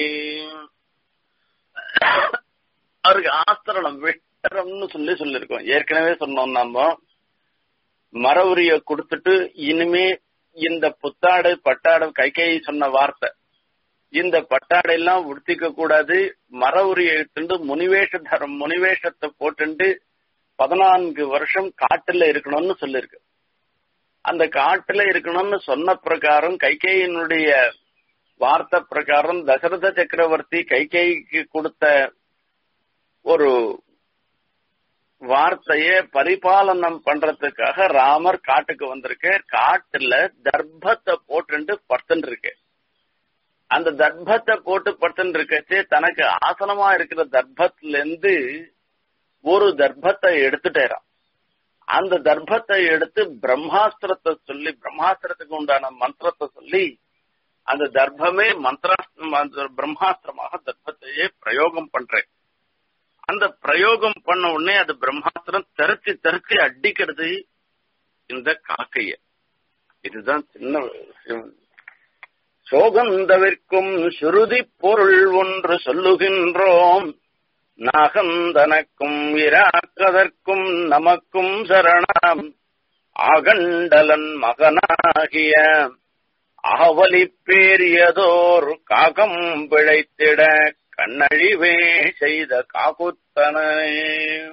அவருக்கு ஆஸ்திரணம் வெட்டரம்னு சொல்லி சொல்லிருக்கோம் ஏற்கனவே சொன்னோம் நாம மர உரிய கொடுத்துட்டு இனிமே இந்த புத்தாடு பட்டாடு கை கை சொன்ன வார்த்தை இந்த பட்டாடை எல்லாம் உடுத்திக்க கூடாது மர உரிய எடுத்துட்டு முனிவேஷ தரம் முனிவேஷத்தை போட்டுண்டு பதினான்கு வருஷம் காட்டுல இருக்கணும்னு சொல்லிருக்கு அந்த காட்டுல இருக்கணும்னு சொன்ன பிரகாரம் கைகேயினுடைய வார்த்தை பிரகாரம் தசரத சக்கரவர்த்தி கைகேயிக்கு கொடுத்த ஒரு வார்த்தைய பரிபாலனம் பண்றதுக்காக ராமர் காட்டுக்கு வந்திருக்க காட்டுல தர்ப்பத்தை போட்டு படுத்துட்டு இருக்கு அந்த தர்ப்பத்தை போட்டு படுத்துட்டு இருக்கச்சு தனக்கு ஆசனமா இருக்கிற தர்ப்பத்துல இருந்து ஒரு தர்ப்பத்தை எடுத்துட்டேறான் அந்த தர்ப்பத்தை எடுத்து பிரம்மாஸ்திரத்தை சொல்லி பிரம்மாஸ்திரத்துக்கு உண்டான மந்திரத்தை சொல்லி அந்த தர்ப்பமே மந்திரா பிரம்மாஸ்திரமாக தர்ப்பத்தையே பிரயோகம் பண்றேன் அந்த பிரயோகம் பண்ண உடனே அது பிரம்மாஸ்திரம் தெரிச்சு தெரிச்சு அடிக்கிறது இந்த காக்கைய இதுதான் சின்ன விஷயம் சோகந்தவிற்கும் சுருதி பொருள் ஒன்று சொல்லுகின்றோம் நாகந்தனக்கும் இராக்கதற்கும் நமக்கும் சரணம் ஆகண்டலன் மகனாகிய ஆவலி பேரியதோர் காகம் பிழைத்திட கண்ணழிவே செய்த காகுத்தனே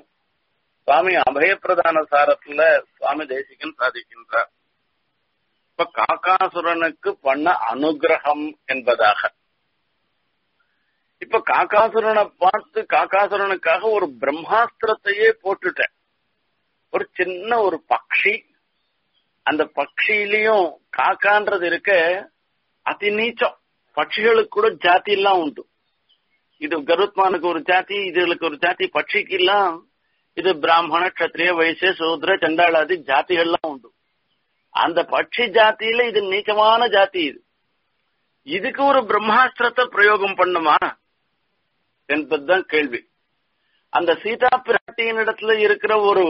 சுவாமி அபயப்பிரதான சாரத்துல சுவாமி தேசிகன் சாதிக்கின்றார் இப்ப காக்காசுரனுக்கு பண்ண அனுகிரகம் என்பதாக இப்ப காக்காசுரனை பார்த்து காக்காசுரனுக்காக ஒரு பிரம்மாஸ்திரத்தையே போட்டுட்டேன் ஒரு சின்ன ஒரு பக்ஷி அந்த பக்ஷியிலையும் காக்கான்றது இருக்க அதி நீச்சம் பட்சிகளுக்கு கூட ஜாதி எல்லாம் உண்டு இது கருத்மானுக்கு ஒரு ஜாதி இதுகளுக்கு ஒரு ஜாதி பட்சிக்கு எல்லாம் இது பிராமண கத்திரிய வைசிய சூத்ர சண்டாளாதி ஜாதிகள்லாம் உண்டு அந்த பட்சி ஜாத்தியில இது நீச்சமான ஜாதி இது இதுக்கு ஒரு பிரம்மாஸ்திரத்தை பிரயோகம் பண்ணுமா என்பதுதான் கேள்வி அந்த சீதா பிராட்டியின் இடத்துல இருக்கிற ஒரு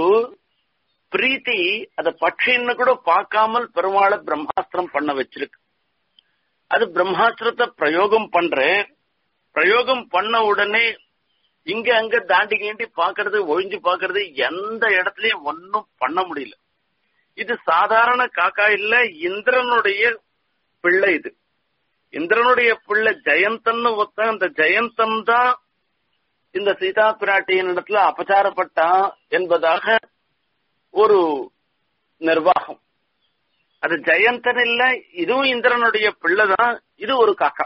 பிரீத்தி அத பட்சின்னு கூட பார்க்காமல் பெருமாளை பிரம்மாஸ்திரம் பண்ண வச்சிருக்கு அது பிரம்மாஸ்திரத்தை பிரயோகம் பண்ற பிரயோகம் பண்ண உடனே இங்க அங்க தாண்டி கீண்டி பாக்குறது ஒழிஞ்சு பாக்குறது எந்த இடத்துலயும் ஒன்னும் பண்ண முடியல இது சாதாரண காக்கா இல்ல இந்திரனுடைய பிள்ளை இது இந்திரனுடைய பிள்ளை ஜெயந்தன்னு ஒருத்தன் அந்த ஜெயந்தன் தான் இந்த சீதா பிராட்டியின் இடத்துல அபச்சாரப்பட்டான் என்பதாக ஒரு நிர்வாகம் அது ஜெயந்தன் இல்ல இதுவும் இந்திரனுடைய பிள்ளைதான் இது ஒரு காக்கா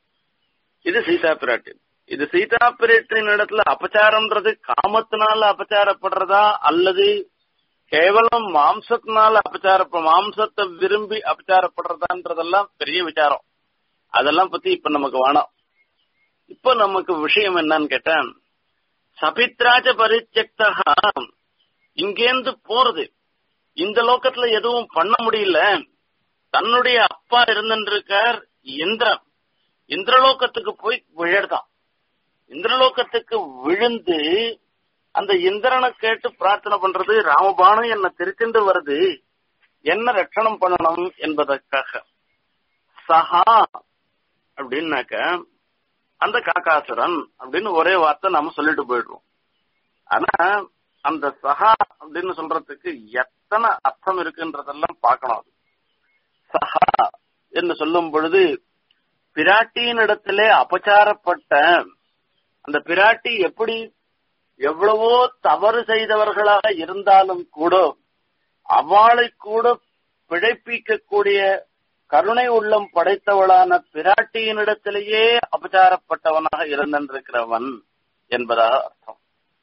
இது சீதா பிராட்டி இது சீதா பிராட்டின் இடத்துல அபச்சாரம்ன்றது காமத்தினால அபச்சாரப்படுறதா அல்லது கேவலம் மாம்சத்தினால அபச்சார மாம்சத்தை விரும்பி அபச்சாரப்படுறதான்றதெல்லாம் பெரிய விசாரம் அதெல்லாம் பத்தி இப்ப நமக்கு வேணாம் இப்ப நமக்கு விஷயம் என்னன்னு கேட்டேன் சபித்ராஜ பரிச்சக்தா இங்கேந்து போறது இந்த லோக்கத்துல எதுவும் பண்ண முடியல தன்னுடைய அப்பா இருந்திருக்கார் இந்திரன் இந்திரலோகத்துக்கு போய் விழதான் இந்திரலோகத்துக்கு விழுந்து அந்த இந்திரனை கேட்டு பிரார்த்தனை பண்றது ராமபானம் என்ன திருத்திண்டு வருது என்ன ரட்சணம் பண்ணணும் என்பதற்காக சஹா அப்படின்னாக்க அந்த காக்காசுரன் அப்படின்னு ஒரே வார்த்தை நாம சொல்லிட்டு போயிடுறோம் ஆனா அந்த சஹா அப்படின்னு சொல்றதுக்கு எத்தனை அர்த்தம் இருக்குன்றதெல்லாம் பார்க்கணும் சஹா என்று சொல்லும் பொழுது பிராட்டியின் இடத்திலே அபச்சாரப்பட்ட அந்த பிராட்டி எப்படி எவ்வளவோ தவறு செய்தவர்களாக இருந்தாலும் கூட அவளை கூட பிழைப்பிக்கக்கூடிய கருணை உள்ளம் படைத்தவளான பிராட்டியினிடத்திலேயே அபச்சாரப்பட்டவனாக இருந்திருக்கிறவன் என்பதாக அர்த்தம்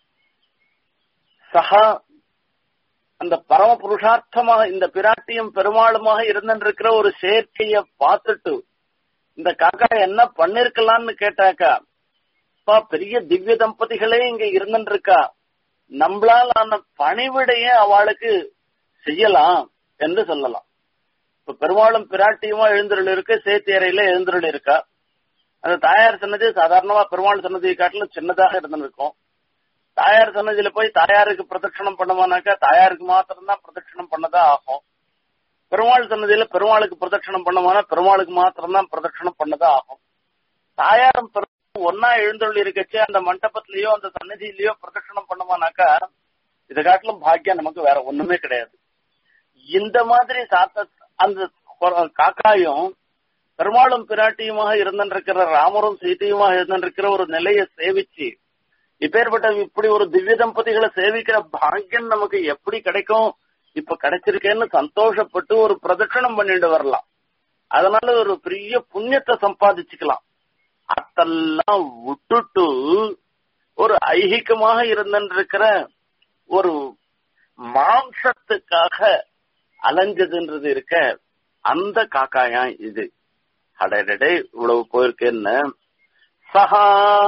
சகா அந்த பரம புருஷார்த்தமாக இந்த பிராட்டியும் பெருமாளுமாக இருந்திருக்கிற ஒரு சேர்க்கைய பார்த்துட்டு இந்த காக்கா என்ன பண்ணிருக்கலாம்னு கேட்டாக்கா அப்பா பெரிய திவ்ய தம்பதிகளே இங்க இருந்துருக்கா நம்மளால் அந்த பணிவிடைய அவளுக்கு செய்யலாம் என்று சொல்லலாம் இப்ப பெருமாளும் பிராட்டியுமா எழுந்தருள் இருக்கு சேத்தியறையில எழுந்தருள் இருக்கா அந்த தாயார் சன்னதி சாதாரணமா பெருமாள் சன்னதியை காட்டிலும் சின்னதாக இருந்திருக்கும் தாயார் சன்னதியில போய் தாயாருக்கு பிரதட்சணம் பண்ணுவானாக்கா தாயாருக்கு மாத்திரம் தான் பிரதட்சணம் பண்ணதா ஆகும் பெருமாள் சன்னதியில பெருமாளுக்கு பிரதட்சணம் பண்ணுவானா பெருமாளுக்கு மாத்திரம் தான் பிரதட்சணம் பண்ணதா ஆகும் தாயாரும் ஒன்னா எழுந்தருள் இருக்கச்சு அந்த மண்டபத்திலயோ அந்த சன்னதியிலயோ பிரதட்சணம் பண்ணுவானாக்கா இதை காட்டிலும் பாக்கியம் நமக்கு வேற ஒண்ணுமே கிடையாது இந்த மாதிரி சாத்த அந்த காக்காயும் பெருமாளும் பிராட்டியுமாக இருந்திருக்கிற ராமரும் சீதையுமாக இருந்திருக்கிற ஒரு நிலையை சேவிச்சு இப்பேற்பட்ட இப்படி ஒரு திவ்ய தம்பதிகளை சேவிக்கிற பாக்கியம் நமக்கு எப்படி கிடைக்கும் இப்ப கிடைச்சிருக்கேன்னு சந்தோஷப்பட்டு ஒரு பிரதட்சணம் பண்ணிட்டு வரலாம் அதனால ஒரு பெரிய புண்ணியத்தை சம்பாதிச்சுக்கலாம் அதெல்லாம் விட்டுட்டு ஒரு ஐகிகமாக இருந்திருக்கிற ஒரு மாம்சத்துக்காக அலைஞ்சதுன்றது இருக்க அந்த காக்காயா இது அடடே இவ்வளவு போயிருக்கேன்னு சஹா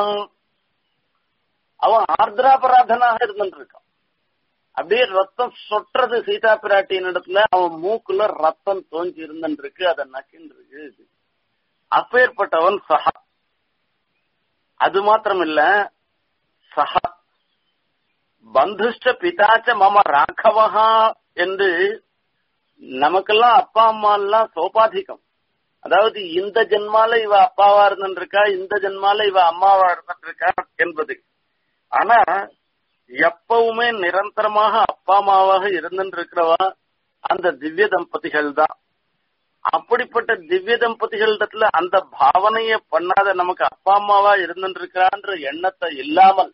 அவன் ஆர்திராபராதனாக இருந்துருக்கான் அப்படியே ரத்தம் சொட்டுறது சீதா பிராட்டியின் இடத்துல அவன் மூக்குல ரத்தம் தோஞ்சி இருந்துருக்கு அதை நக்கின்னு இருக்கு அப்பேற்பட்டவன் சஹா அது மாத்திரம் இல்ல சஹா பந்துஷ்ட பிதாச்ச மம ராகவஹா என்று நமக்கெல்லாம் அப்பா அம்மா எல்லாம் சோபாதிகம் அதாவது இந்த ஜென்மால இவ அப்பாவா இருந்துருக்கா இந்த ஜென்மால இவ அம்மாவா இருந்துருக்கா என்பது ஆனா எப்பவுமே நிரந்தரமாக அப்பா அம்மாவாக இருந்துருக்கிறவா அந்த திவ்ய தம்பதிகள் தான் அப்படிப்பட்ட திவ்ய தம்பதிகளிடத்துல அந்த பாவனைய பண்ணாத நமக்கு அப்பா அம்மாவா இருந்துருக்கான்ற எண்ணத்தை இல்லாமல்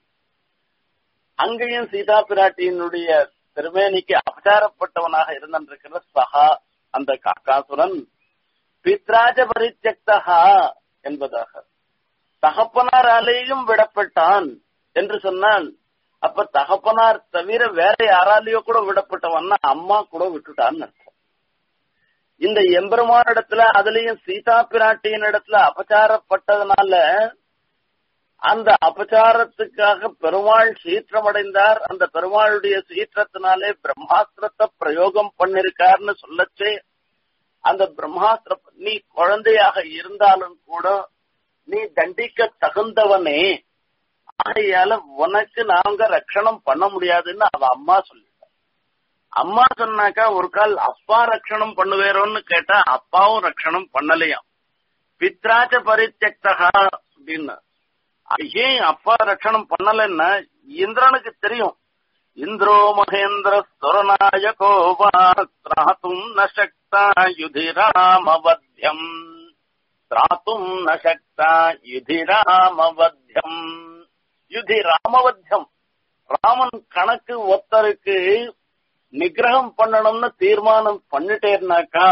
அங்கேயும் சீதா பிராட்டியினுடைய திருமேனிக்கு அபச்சாரப்பட்டவனாக இருந்திருக்கிற சஹா அந்த காக்காசுரன் பித்ராஜ பரித்தியக்தா என்பதாக தகப்பனாராலேயும் விடப்பட்டான் என்று சொன்னால் அப்ப தகப்பனார் தவிர வேற யாராலேயோ கூட விடப்பட்டவன்னா அம்மா கூட விட்டுட்டான்னு அர்த்தம் இந்த எம்பெருமான இடத்துல அதுலயும் சீதா பிராட்டியின் இடத்துல அபச்சாரப்பட்டதுனால அந்த அபச்சாரத்துக்காக பெருமாள் சீற்றமடைந்தார் அந்த பெருமாளுடைய சீற்றத்தினாலே பிரம்மாஸ்திரத்தை பிரயோகம் பண்ணிருக்காருன்னு சொல்லச்சே அந்த பிரம்மாஸ்திர நீ குழந்தையாக இருந்தாலும் கூட நீ தண்டிக்க தகுந்தவனே ஆகையால உனக்கு நாங்க ரட்சணம் பண்ண முடியாதுன்னு அவ அம்மா சொல்லிட்டான் அம்மா சொன்னாக்கா ஒரு கால் அப்பா ரட்சணம் பண்ணுவேரோன்னு கேட்டா அப்பாவும் ரட்சணம் பண்ணலையாம் பித்ராச்ச பரித்தியக்தகா அப்படின்னு ஏன் அப்பா ரட்சணம் பண்ணலன்னா இந்திரனுக்கு தெரியும் இந்திரோ மகேந்திர சுரநாயகோ திராத்தும் நசக்தா யுதிராமவத்தியம் திராத்தும் நசக்தா யுதிராமவத்தியம் யுதி ராமவத்தியம் ராமன் கணக்கு ஒத்தருக்கு நிகிரகம் பண்ணணும்னு தீர்மானம் பண்ணிட்டேன்னாக்கா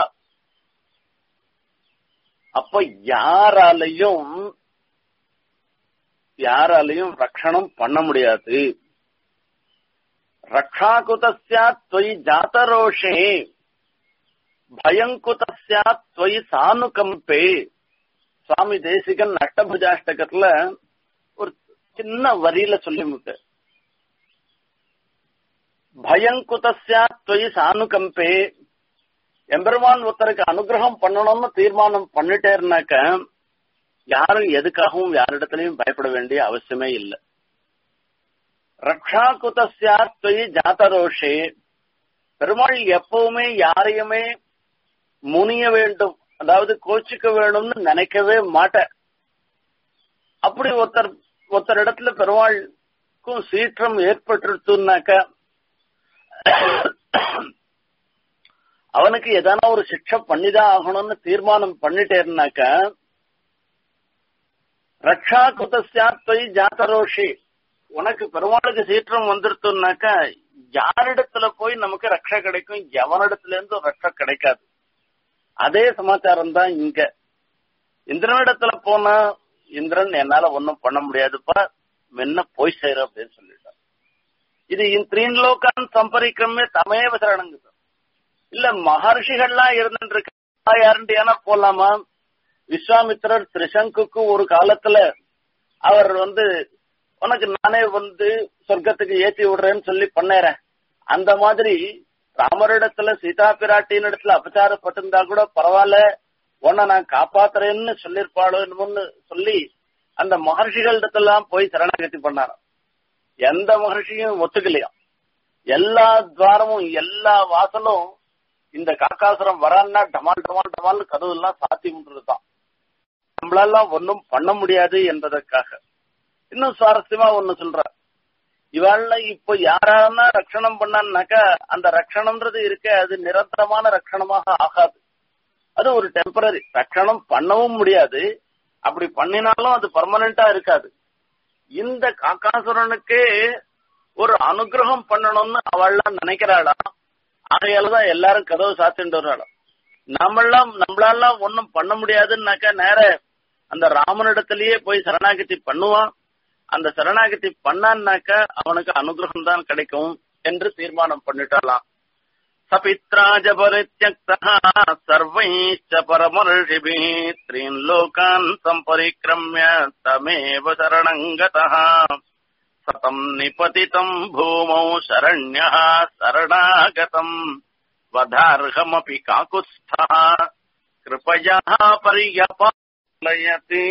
அப்ப யாராலையும் யாராலையும் ரட்சணம் பண்ண முடியாது ரக்ஷாகுதஸ்யாத் தொய் ஜாத்தரோஷே பயங்குதஸ்யாத் தொய் சானுகம்பே சுவாமி தேசிகன் அஷ்டபுஜாஷ்டகத்துல ஒரு சின்ன வரியில சொல்லி முட்டு பயங்குதஸ்யாத் தொய் சானுகம்பே எம்பெருமான் ஒருத்தருக்கு அனுகிரகம் பண்ணணும்னு தீர்மானம் பண்ணிட்டேருனாக்க யாரும் எதுக்காகவும் யாரிடத்திலையும் பயப்பட வேண்டிய அவசியமே இல்லை ரக்ஷா குதஸ்யாத்வயி ஜாத்தரோஷே பெருமாள் எப்பவுமே யாரையுமே முனிய வேண்டும் அதாவது கோச்சிக்க வேணும்னு நினைக்கவே மாட்டேன் அப்படி ஒருத்தர் ஒருத்தர் இடத்துல பெருமாளுக்கும் சீற்றம் ஏற்பட்டுருச்சுனாக்க அவனுக்கு எதனா ஒரு சிக்ஷை பண்ணிதான் ஆகணும்னு தீர்மானம் பண்ணிட்டேருனாக்க ரக்ஷா குதஸ்யாத்வை ஜாத்தரோஷி உனக்கு பெருமாளுக்கு சீற்றம் வந்துருத்துனாக்க யாரிடத்துல போய் நமக்கு ரக்ஷ கிடைக்கும் எவனிடத்துல இருந்தும் ரக்ஷ கிடைக்காது அதே சமாச்சாரம் தான் இங்க இந்திரனிடத்துல போனா இந்திரன் என்னால ஒன்னும் பண்ண முடியாதுப்பா மென்ன போய் சேர அப்படின்னு சொல்லிட்டான் இது த்ரீன் லோகான் சம்பரிக்கமே தமேவ சரணங்க இல்ல மகர்ஷிகள்லாம் இருந்துட்டு இருக்க யாருண்டியானா போலாமா விஸ்வாமித்திரர் திரிசங்குக்கு ஒரு காலத்துல அவர் வந்து உனக்கு நானே வந்து சொர்க்கத்துக்கு ஏத்தி விடுறேன்னு சொல்லி பண்ணேறேன் அந்த மாதிரி ராமரிடத்துல சீதா பிராட்டியின் இடத்துல அபச்சாரப்பட்டிருந்தா கூட பரவாயில்ல உன்னை நான் காப்பாத்துறேன்னு சொல்லிருப்பாளோன்னு சொல்லி அந்த மகர்ஷிகள் இடத்தெல்லாம் போய் சரணாகதி பண்ணாராம் எந்த மகர்ஷியும் ஒத்துக்கலையாம் எல்லா துவாரமும் எல்லா வாசலும் இந்த காக்காசுரம் வரான்னா டமால் டமால் டமால் கதவு எல்லாம் சாத்தி விட்டுருதான் நம்மளாலாம் ஒன்னும் பண்ண முடியாது என்பதற்காக இன்னும் சுவாரஸ்யமா ஒண்ணு சொல்ற இவாள்ல இப்போ யாரானா ரட்சணம் பண்ணான்னாக்கா அந்த ரட்சணம்ன்றது இருக்க அது நிரந்தரமான ரட்சணமாக ஆகாது அது ஒரு டெம்பரரி ரட்சணம் பண்ணவும் முடியாது அப்படி பண்ணினாலும் அது பர்மனண்டா இருக்காது இந்த காக்காசுரனுக்கே ஒரு அனுகிரகம் பண்ணணும்னு அவள்லாம் நினைக்கிறாளா ஆகையாலதான் எல்லாரும் கதவு சாத்திட்டு வர்றாளாம் நம்மளாம் நம்மளாலாம் ஒன்னும் பண்ண முடியாதுன்னாக்கா நேர அந்த ராமனிடத்திலேயே போய் சரணாகதி பண்ணுவான் அந்த சரணாகதி பண்ணான்னாக்கா அவனுக்கு அனுகிரகம் தான் கிடைக்கும் என்று தீர்மானம் பண்ணிட்டாலாம் சபித்ராஜ பரித்யக்தா சர்வைச்ச பரமர்ஷிபி த்ரீன் லோகான் சம்பரிக்கிரமிய தமேவ சரணங்கதா சதம் நிபதிதம் பூமௌ சரண்யா சரணாகதம் வதார்ஹமபி காகுஸ்தா கிருபயா பரியபாலயதி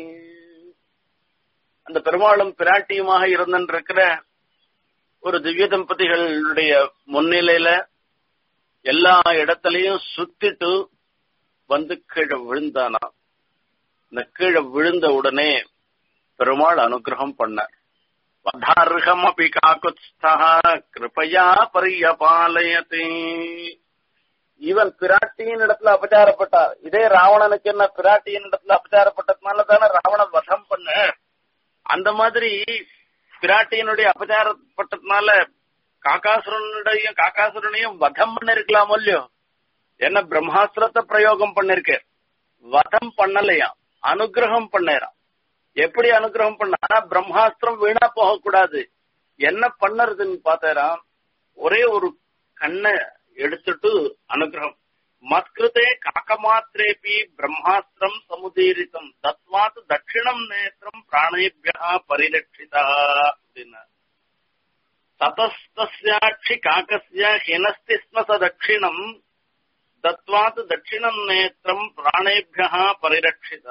அந்த பெருமாளும் பிராட்டியுமாக இருந்திருக்கிற ஒரு திவ்ய தம்பதிகளுடைய முன்னிலையில எல்லா இடத்துலயும் சுத்திட்டு வந்து கீழே விழுந்தானா இந்த கீழே விழுந்த உடனே பெருமாள் அனுகிரகம் பண்ணார் வதார்ஹமபி காகுத்ஸ்தா கிருபயா பரியபாலயதி இவன் பிராட்டியின் இடத்துல அபச்சாரப்பட்டார் இதே ராவணனுக்கு என்ன பிராட்டியின் இடத்துல அபச்சாரப்பட்டதுனால தானே ராவணன் வதம் பண்ண அந்த மாதிரி பிராட்டியினுடைய அபச்சாரப்பட்டதுனால காக்காசுரனுடைய காக்காசுரனையும் வதம் பண்ண இருக்கலாமோ இல்லையோ என்ன பிரம்மாஸ்திரத்தை பிரயோகம் பண்ணிருக்கார் வதம் பண்ணலையா அனுகிரகம் பண்ணேராம் எப்படி அனுகிரகம் பண்ண ஆனா பிரம்மாஸ்திரம் வீணா போகக்கூடாது என்ன பண்ணறதுன்னு பார்த்தேராம் ஒரே ஒரு கண்ணை எடுத்துட்டு அனுகிரகம் மத்கிருதே காக்கமாத்திரேபி பிரம்மாஸ்திரம் சமுதீரிதம் தத்வாத் தட்சிணம் நேத்திரம் பிராணேபியா பரிரட்சிதா அப்படின்னா ததஸ்தஸ்யாட்சி காக்கஸ்ய ஹினஸ்தி ஸ்ம ச தட்சிணம் தத்வாத் தட்சிணம் நேத்திரம் பிராணேபியா பரிரட்சிதா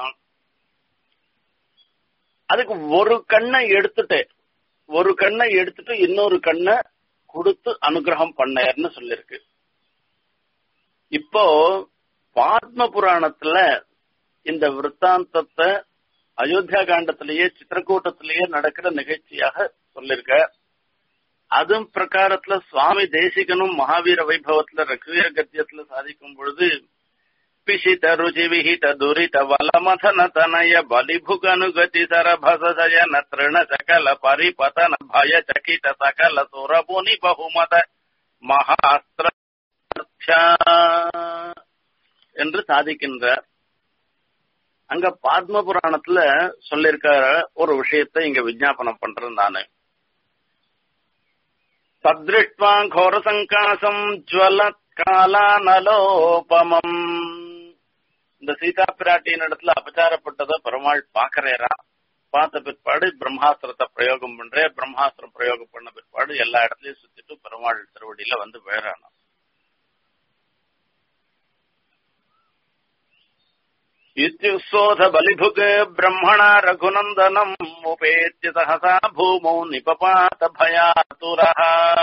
அதுக்கு ஒரு கண்ணை எடுத்துட்டு ஒரு கண்ணை எடுத்துட்டு இன்னொரு கண்ணை கொடுத்து அனுகிரகம் பண்ணேர்னு சொல்லிருக்கு இப்போ பாத்ம புராணத்துல இந்த விற்த்தாந்தத்தை அயோத்தியா காண்டத்திலேயே சித்திரக்கூட்டத்திலேயே நடக்கிற நிகழ்ச்சியாக சொல்லிருக்க அதுவும் பிரகாரத்துல சுவாமி தேசிகனும் மகாவீர வைபவத்துல ரகுவீர கத்தியத்துல சாதிக்கும் பொழுது பிஷித ருச்சி விஹித துரித வலமதன தனய பலிபுகனுகதி சரபச சயன திருண சகல பரிபதன பய சகித சகல சுரபுனி பகுமத மகாஸ்திர என்று சாதிக்கின்றார் அங்க பாத்ம புராணத்துல சொல்லிருக்க ஒரு விஷயத்தை இங்க விஜாபனம் பண்றேன் நானு தத்ருஷ்டுவா கோர சங்காசம் ஜுவலத் காலானலோபமம் இந்த சீதா பிராட்டியின் இடத்துல அபச்சாரப்பட்டதை பெருமாள் பாக்குறேரா பார்த்த பிற்பாடு பிரம்மாஸ்திரத்தை பிரயோகம் பண்றே பிரம்மாஸ்திரம் பிரயோகம் பண்ண பிற்பாடு எல்லா இடத்துலயும் சுத்திட்டு பெருமாள் திருவடியில வந்து விழறானா इत्युत्सोध बलिभुग ब्रह्मणा रघुनन्दनम् उपेत्य सहसा भूमौ निपपात भयातुरः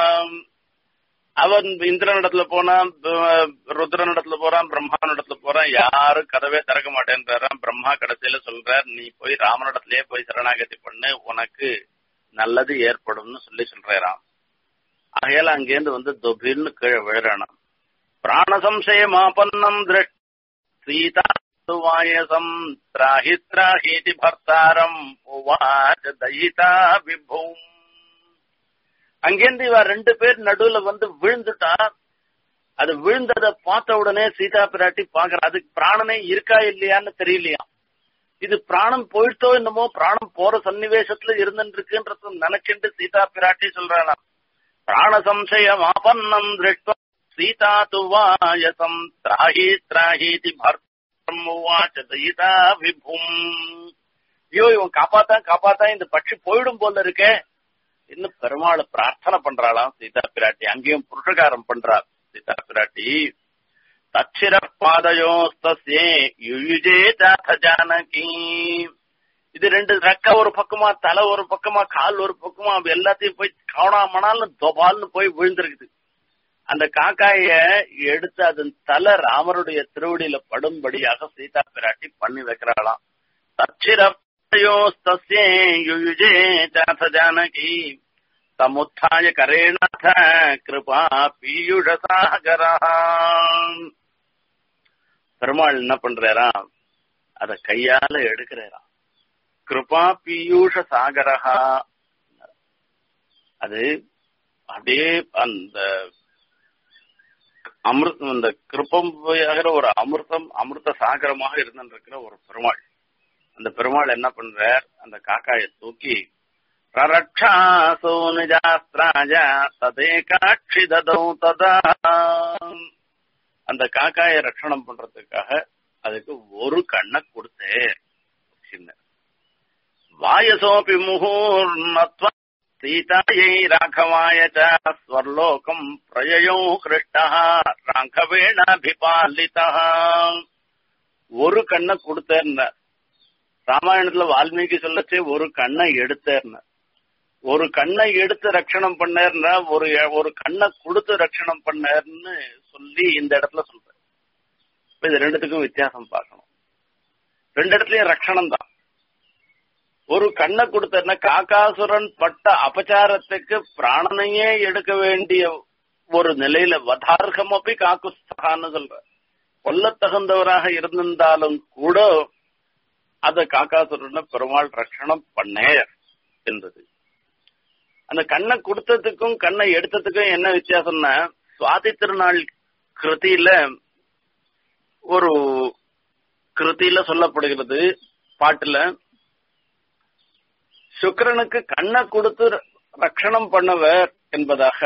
அவன் இந்திரனிடத்துல போனான் ருத்ரனிடத்துல போறான் பிரம்மானிடத்துல போறான் யாரும் கதவே திறக்க மாட்டேன்றாராம் பிரம்மா கடைசியில சொல்றார் நீ போய் ராமனிடத்திலேயே போய் சரணாகதி பண்ணு உனக்கு நல்லது ஏற்படும்னு சொல்லி சொல்றாராம் ஆகையால அங்கேருந்து வந்து தொபில்னு கீழே விழுறானாம் பிராண சம்சயமாபன்னம் திருஷ்ட சீதா வாயசம் திராஹி திராஹீதி பர்த்தாரம் உவாச்ச தயிதா விபூம் அங்கேருந்து இவ ரெண்டு பேர் நடுவுல வந்து விழுந்துட்டா அது விழுந்ததை பார்த்த உடனே சீதா பிராட்டி பாக்குற அதுக்கு பிராணனே இருக்கா இல்லையான்னு தெரியலையா இது பிராணம் போயிட்டோ என்னமோ பிராணம் போற சன்னிவேசத்துல இருந்துட்டு இருக்குன்றது நினைச்சுட்டு சீதா பிராட்டி சொல்றானா பிராண சம்சயம் ஆபன்னம் திருஷ்ட சீதா துவாயசம் திராஹி திராஹீதி பர்த்தம் உவாச்ச தயிதா விபும் ஐயோ இவன் காப்பாத்தான் காப்பாத்தான் இந்த பட்சி போயிடும் போல இருக்கே இன்னும் பெருமாளை பிரார்த்தனை பண்றாளாம் சீதா பிராட்டி அங்கேயும் புருஷகாரம் பண்றா சீதா பிராட்டி தச்சிர பாதயோஸ்தே யுயுஜே தாத்த ஜானகி இது ரெண்டு ரெக்க ஒரு பக்கமா தலை ஒரு பக்கமா கால் ஒரு பக்கமா எல்லாத்தையும் போய் கவனாமனாலும் தொபால்னு போய் விழுந்திருக்குது அந்த காக்காய எடுத்து அதன் தலை ராமருடைய திருவடியில படும்படியாக சீதா பிராட்டி பண்ணி வைக்கிறாளாம் தச்சிர तस्ये युयुजे चाथ जानकी समुत्थाय करेणाथ कृपा पीयुषसागरा பெருமாள் என்ன பண்றாராம் அத கையால எடுக்கிறாராம் கிருபா பீயூஷ சாகரஹா அது அப்படியே அந்த அமிர்த அந்த கிருப்பம் ஆகிற ஒரு அமிர்தம் அமிர்த சாகரமாக இருந்திருக்கிற ஒரு பெருமாள் அந்த பெருமாள் என்ன பண்றார் அந்த காக்காயை தூக்கி பிரரட்சாசோ நிஜாஸ்திராஜ ததே காட்சி ததௌ ததா அந்த காக்காயை ரட்சணம் பண்றதுக்காக அதுக்கு ஒரு கண்ணை கொடுத்தேன் சின்ன வாயசோபி முகூர்ணத்வ சீதாயை ராഘவாய ஸ்வர்லோகம் பிரயயோ கிருஷ்ணா ராഘவேணாபிபாலிதா ஒரு கண்ணை கொடுத்தேன் ராமாயணத்துல வால்மீகி சொல்லச்சே ஒரு கண்ணை எடுத்தேர்ன ஒரு கண்ணை எடுத்து ரட்சணம் பண்ணேர்னா ஒரு ஒரு கண்ணை கொடுத்து ரட்சணம் பண்ணேர்னு சொல்லி இந்த இடத்துல சொல்றேன் இது ரெண்டுத்துக்கும் வித்தியாசம் பார்க்கணும் ரெண்டு இடத்துலயும் ரட்சணம் தான் ஒரு கண்ணை கொடுத்தேன்னா காக்காசுரன் பட்ட அபச்சாரத்துக்கு பிராணனையே எடுக்க வேண்டிய ஒரு நிலையில வதார்கம் அப்படி காக்குஸ்தகான்னு சொல்ற கொல்ல தகுந்தவராக இருந்திருந்தாலும் கூட அத காக்காசுரனை பெருமாள் ரட்சணம் பண்ணேர் என்பது அந்த கண்ணை கொடுத்ததுக்கும் கண்ணை எடுத்ததுக்கும் என்ன வித்தியாசம்னா சுவாதி திருநாள் கிருதியில ஒரு கிருதியில சொல்லப்படுகிறது பாட்டுல சுக்கிரனுக்கு கண்ணை கொடுத்து ரட்சணம் பண்ணவர் என்பதாக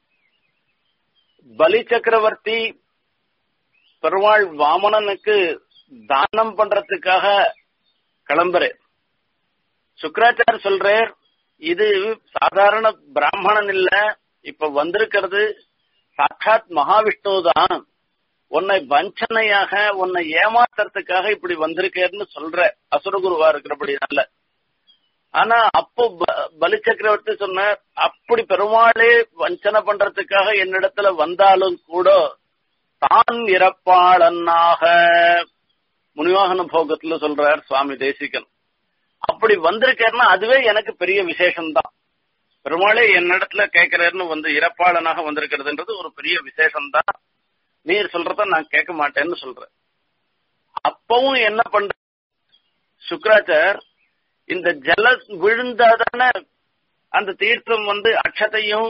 பலி சக்கரவர்த்தி பெருமாள் வாமனனுக்கு தானம் பண்றதுக்காக கிளம்புறேன் சுக்கராச்சார் சொல்றார் இது சாதாரண பிராமணன் இல்ல இப்ப வந்திருக்கிறது சாட்சாத் மகாவிஷ்ணு தான் உன்னை வஞ்சனையாக உன்னை ஏமாத்துறதுக்காக இப்படி வந்திருக்கேன்னு சொல்ற அசுரகுருவா இருக்கிறபடினால ஆனா அப்போ பலி சக்கரவர்த்தி சொன்னார் அப்படி பெருமாளே வஞ்சனை பண்றதுக்காக என்னிடத்துல வந்தாலும் கூட தான் இறப்பாளனாக முனிவாகன போகத்துல சொல்றார் சுவாமி தேசிகன் அப்படி வந்திருக்காருன்னா அதுவே எனக்கு பெரிய விசேஷம்தான் பெருமாளே என்னிடத்துல கேட்கிறாருன்னு வந்து இறப்பாளனாக வந்திருக்கிறதுன்றது ஒரு பெரிய விசேஷம்தான் நீர் சொல்றத நான் கேட்க மாட்டேன்னு சொல்றேன் அப்பவும் என்ன பண்ற சுக்கராச்சார் இந்த ஜல விழுந்தாதானே அந்த தீர்த்தம் வந்து அக்ஷதையும்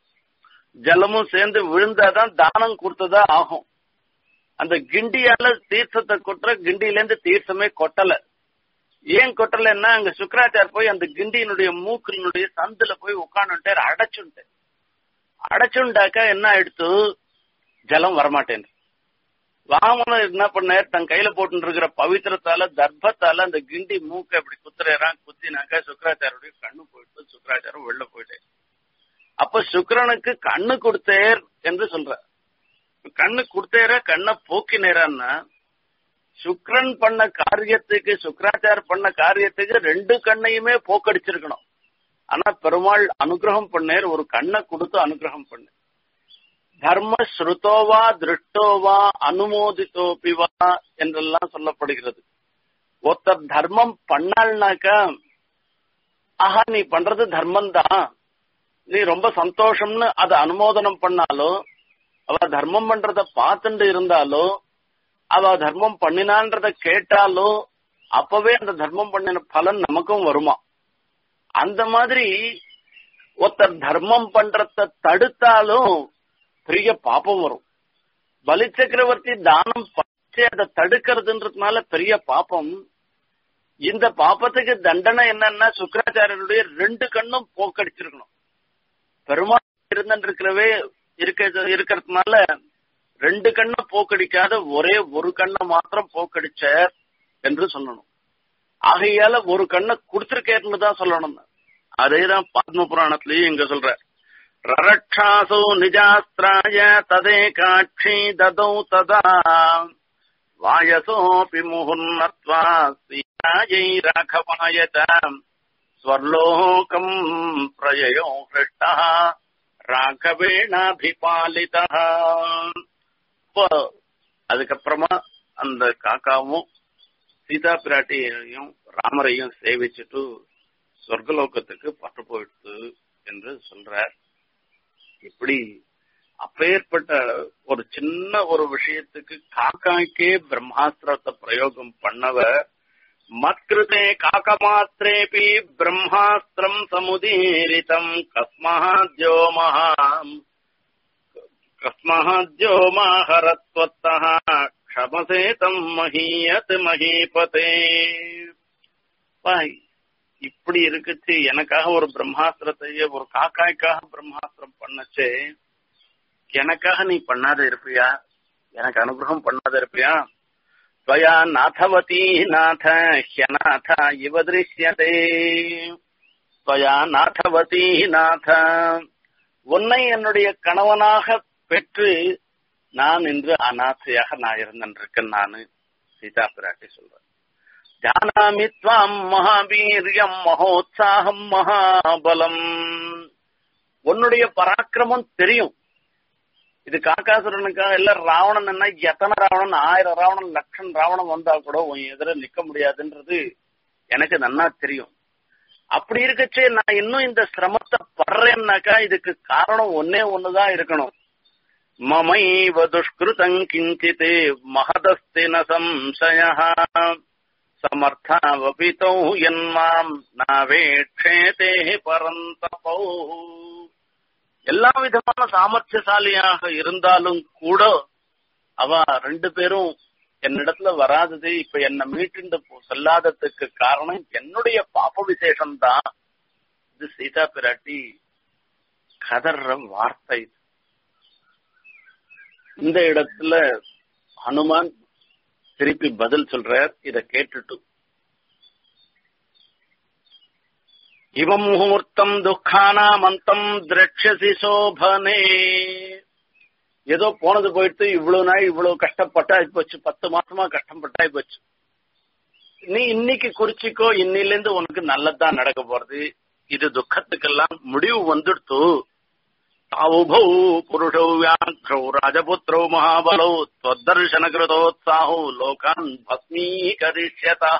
ஜலமும் சேர்ந்து விழுந்தாதான் தானம் கொடுத்ததா ஆகும் அந்த கிண்டியால தீர்த்தத்தை கொட்டுற கிண்டியில இருந்து தீர்த்தமே கொட்டல ஏன் கொட்டலன்னா அங்க சுக்கராச்சார் போய் அந்த கிண்டியினுடைய மூக்கினுடைய சந்துல போய் உட்காந்துட்டார் அடைச்சுட்டார் அடைச்சுண்டாக்கா என்ன ஆயிடுத்து ஜலம் வரமாட்டேன் வாமனர் என்ன பண்ணார் தன் கையில போட்டு இருக்கிற பவித்திரத்தால தர்ப்பத்தால அந்த கிண்டி மூக்க இப்படி குத்துறான் குத்தினாக்கா சுக்கராச்சாருடைய கண்ணு போயிட்டு சுக்கராச்சாரம் வெளில போயிட்டார் அப்ப சுக்கரனுக்கு கண்ணு கொடுத்தேர் என்று சொல்ற கண்ணு கொடுத்தேர கண்ணை போக்கினேரான்னா சுக்ரன் பண்ண காரியத்துக்கு சுக்கராச்சார் பண்ண காரியத்துக்கு ரெண்டு கண்ணையுமே போக்கடிச்சிருக்கணும் ஆனா பெருமாள் அனுகிரகம் பண்ணேர் ஒரு கண்ணை கொடுத்து அனுகிரகம் பண்ண தர்ம ஸ்ருதோவா திருஷ்டோவா அனுமோதித்தோபிவா என்றெல்லாம் சொல்லப்படுகிறது ஒருத்தர் தர்மம் பண்ணாள்னாக்கா ஆஹா நீ பண்றது தர்மம் தான் நீ ரொம்ப சந்தோஷம்னு அதை அனுமோதனம் பண்ணாலோ அவ தர்மம் பண்றத பார்த்துட்டு இருந்தாலோ அவ தர்மம் பண்ணினான்றத கேட்டாலோ அப்பவே அந்த தர்மம் பண்ணின பலன் நமக்கும் வருமா அந்த மாதிரி ஒருத்தர் தர்மம் பண்றத தடுத்தாலும் பெரிய பாப்பம் வரும் பலி சக்கரவர்த்தி தானம் பற்றி அதை தடுக்கிறதுன்றதுனால பெரிய பாப்பம் இந்த பாப்பத்துக்கு தண்டனை என்னன்னா சுக்கராச்சாரியருடைய ரெண்டு கண்ணும் போக்கடிச்சிருக்கணும் பெருமாள் இருந்துருக்கிறவே இருக்க இருக்கிறதுனால ரெண்டு கண்ணை போக்கடிக்காத ஒரே ஒரு கண்ணை மாத்திரம் போக்கடிச்சார் என்று சொல்லணும் ஆகையால ஒரு கண்ணை கொடுத்திருக்கேன்னு தான் சொல்லணும் அதேதான் பத்ம புராணத்திலயும் இங்க சொல்ற ரரட்சாசோ நிஜாஸ்திராய ததே காட்சி ததௌ ததா வாயசோபி முகுர்ணத்வா சீதாயை ராഘவாயத ஸ்வர்லோகம் பிரயயோ ஹிருஷ்டா ராகவேணாபிபாலிதா இப்போ அதுக்கப்புறமா அந்த காக்காவும் சீதா பிராட்டியையும் ராமரையும் சேவிச்சுட்டு சொர்க்கலோகத்துக்கு பட்டு போயிடுத்து என்று சொல்றார் இப்படி அப்பேற்பட்ட ஒரு சின்ன ஒரு விஷயத்துக்கு காக்காய்க்கே பிரம்மாஸ்திரத்தை பிரயோகம் பண்ணவர் மத்கிருதே காக்கமாத்திரேபி பிரம்மாஸ்திரம் சமுதீரிதம் கஸ்மாத்யோ மகாம் கஸ்மாத்யோ மாஹரத்வத்தः க்ஷமசேதம் மஹீயத் மஹீபதே இப்படி இருக்குச்சு எனக்காக ஒரு பிரம்மாஸ்திரத்தையே ஒரு காக்காய்க்காக பிரம்மாஸ்திரம் பண்ணச்சே எனக்காக நீ பண்ணாத இருப்பியா எனக்கு அனுகிரகம் பண்ணாத இருப்பியா त्वया नाथवती नाथ ह्यनाथ इव दृश्यते त्वया நாதவதி நாத உன்னை என்னுடைய கணவனாக பெற்று நான் இன்று அநாதையாக நான் இருந்திருக்கேன் நானு சீதா பிராட்டி சொல்றேன் ஜானாமி துவாம் மகாவீரியம் மகோத்சாகம் மகாபலம் உன்னுடைய பராக்கிரமம் தெரியும் இது காக்காசுரனுக்காக இல்ல ராவணன் என்ன எத்தனை ராவணன் ஆயிரம் ராவணன் லட்சம் ராவணன் வந்தா கூட உன் எதிர நிக்க முடியாதுன்றது எனக்கு நன்னா தெரியும் அப்படி இருக்கச்சே நான் இன்னும் இந்த சிரமத்தை படுறேன்னாக்கா இதுக்கு காரணம் ஒன்னே ஒண்ணுதான் இருக்கணும் மமைவ துஷ்கிருதம் கிஞ்சித் மகதஸ்தி ந சம்சய சமர்த்தாவபிதௌ என்மாம் நாவேட்சேதே பரந்தபௌ எல்லா விதமான சாமர்த்தியசாலியாக இருந்தாலும் கூட அவ ரெண்டு பேரும் என்னிடத்துல வராதது இப்ப என்ன மீட்டு சொல்லாததுக்கு காரணம் என்னுடைய பாப்ப விசேஷம் தான் இது சீதா பிராட்டி கதற வார்த்தை இந்த இடத்துல ஹனுமான் திருப்பி பதில் சொல்றார் இத கேட்டுட்டு இவம் முகூர்த்தம் துக்கானாம் அந்தம் திரட்சசி சோபனே ஏதோ போனது போயிட்டு இவ்வளவு நாள் இவ்வளவு கஷ்டப்பட்டா போச்சு பத்து மாசமா கஷ்டப்பட்டா போச்சு நீ இன்னைக்கு குறிச்சிக்கோ இன்னில இருந்து உனக்கு நல்லதுதான் நடக்க போறது இது துக்கத்துக்கெல்லாம் முடிவு வந்துடுத்து தாவுபௌ புருஷௌ வியாக்ரௌ ராஜபுத்திரௌ மகாபலௌ त्वदर्शन கிருதோத்சாஹோ லோகான் பஸ்மீகரிஷ்யதா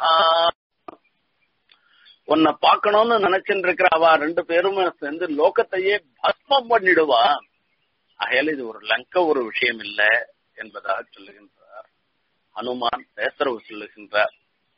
உன்னை பார்க்கணும்னு நினைச்சுட்டு இருக்கிற அவ ரெண்டு பேரும் சேர்ந்து லோகத்தையே பஸ்மம் பண்ணிடுவா ஆகையால இது ஒரு லங்க ஒரு விஷயம் இல்ல என்பதாக சொல்லுகின்றார் ஹனுமான் பேசுறவு சொல்லுகின்றார்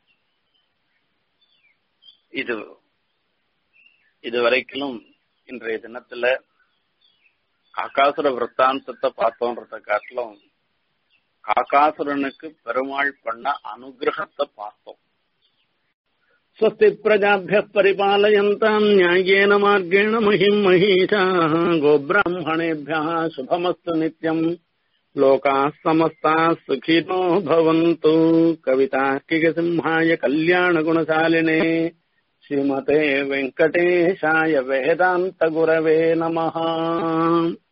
இது இதுவரைக்கும் இன்றைய தினத்துல காக்காசுர விற்த்தாந்தத்தை பார்த்தோன்றத காட்டிலும் காக்காசுரனுக்கு பெருமாள் பண்ண அனுகிரகத்தை பார்த்தோம் स्वस्ति प्रजाभ्यः परिपालयन्ताम् न्याय्येन मार्गेण महिम् महीषाः गोब्राह्मणेभ्यः शुभमस्तु नित्यम् लोकाः समस्ताः सुखिनो भवन्तु कवितार्किकसिंहाय कल्याणगुणशालिने श्रीमते वेङ्कटेशाय वेदान्तगुरवे नमः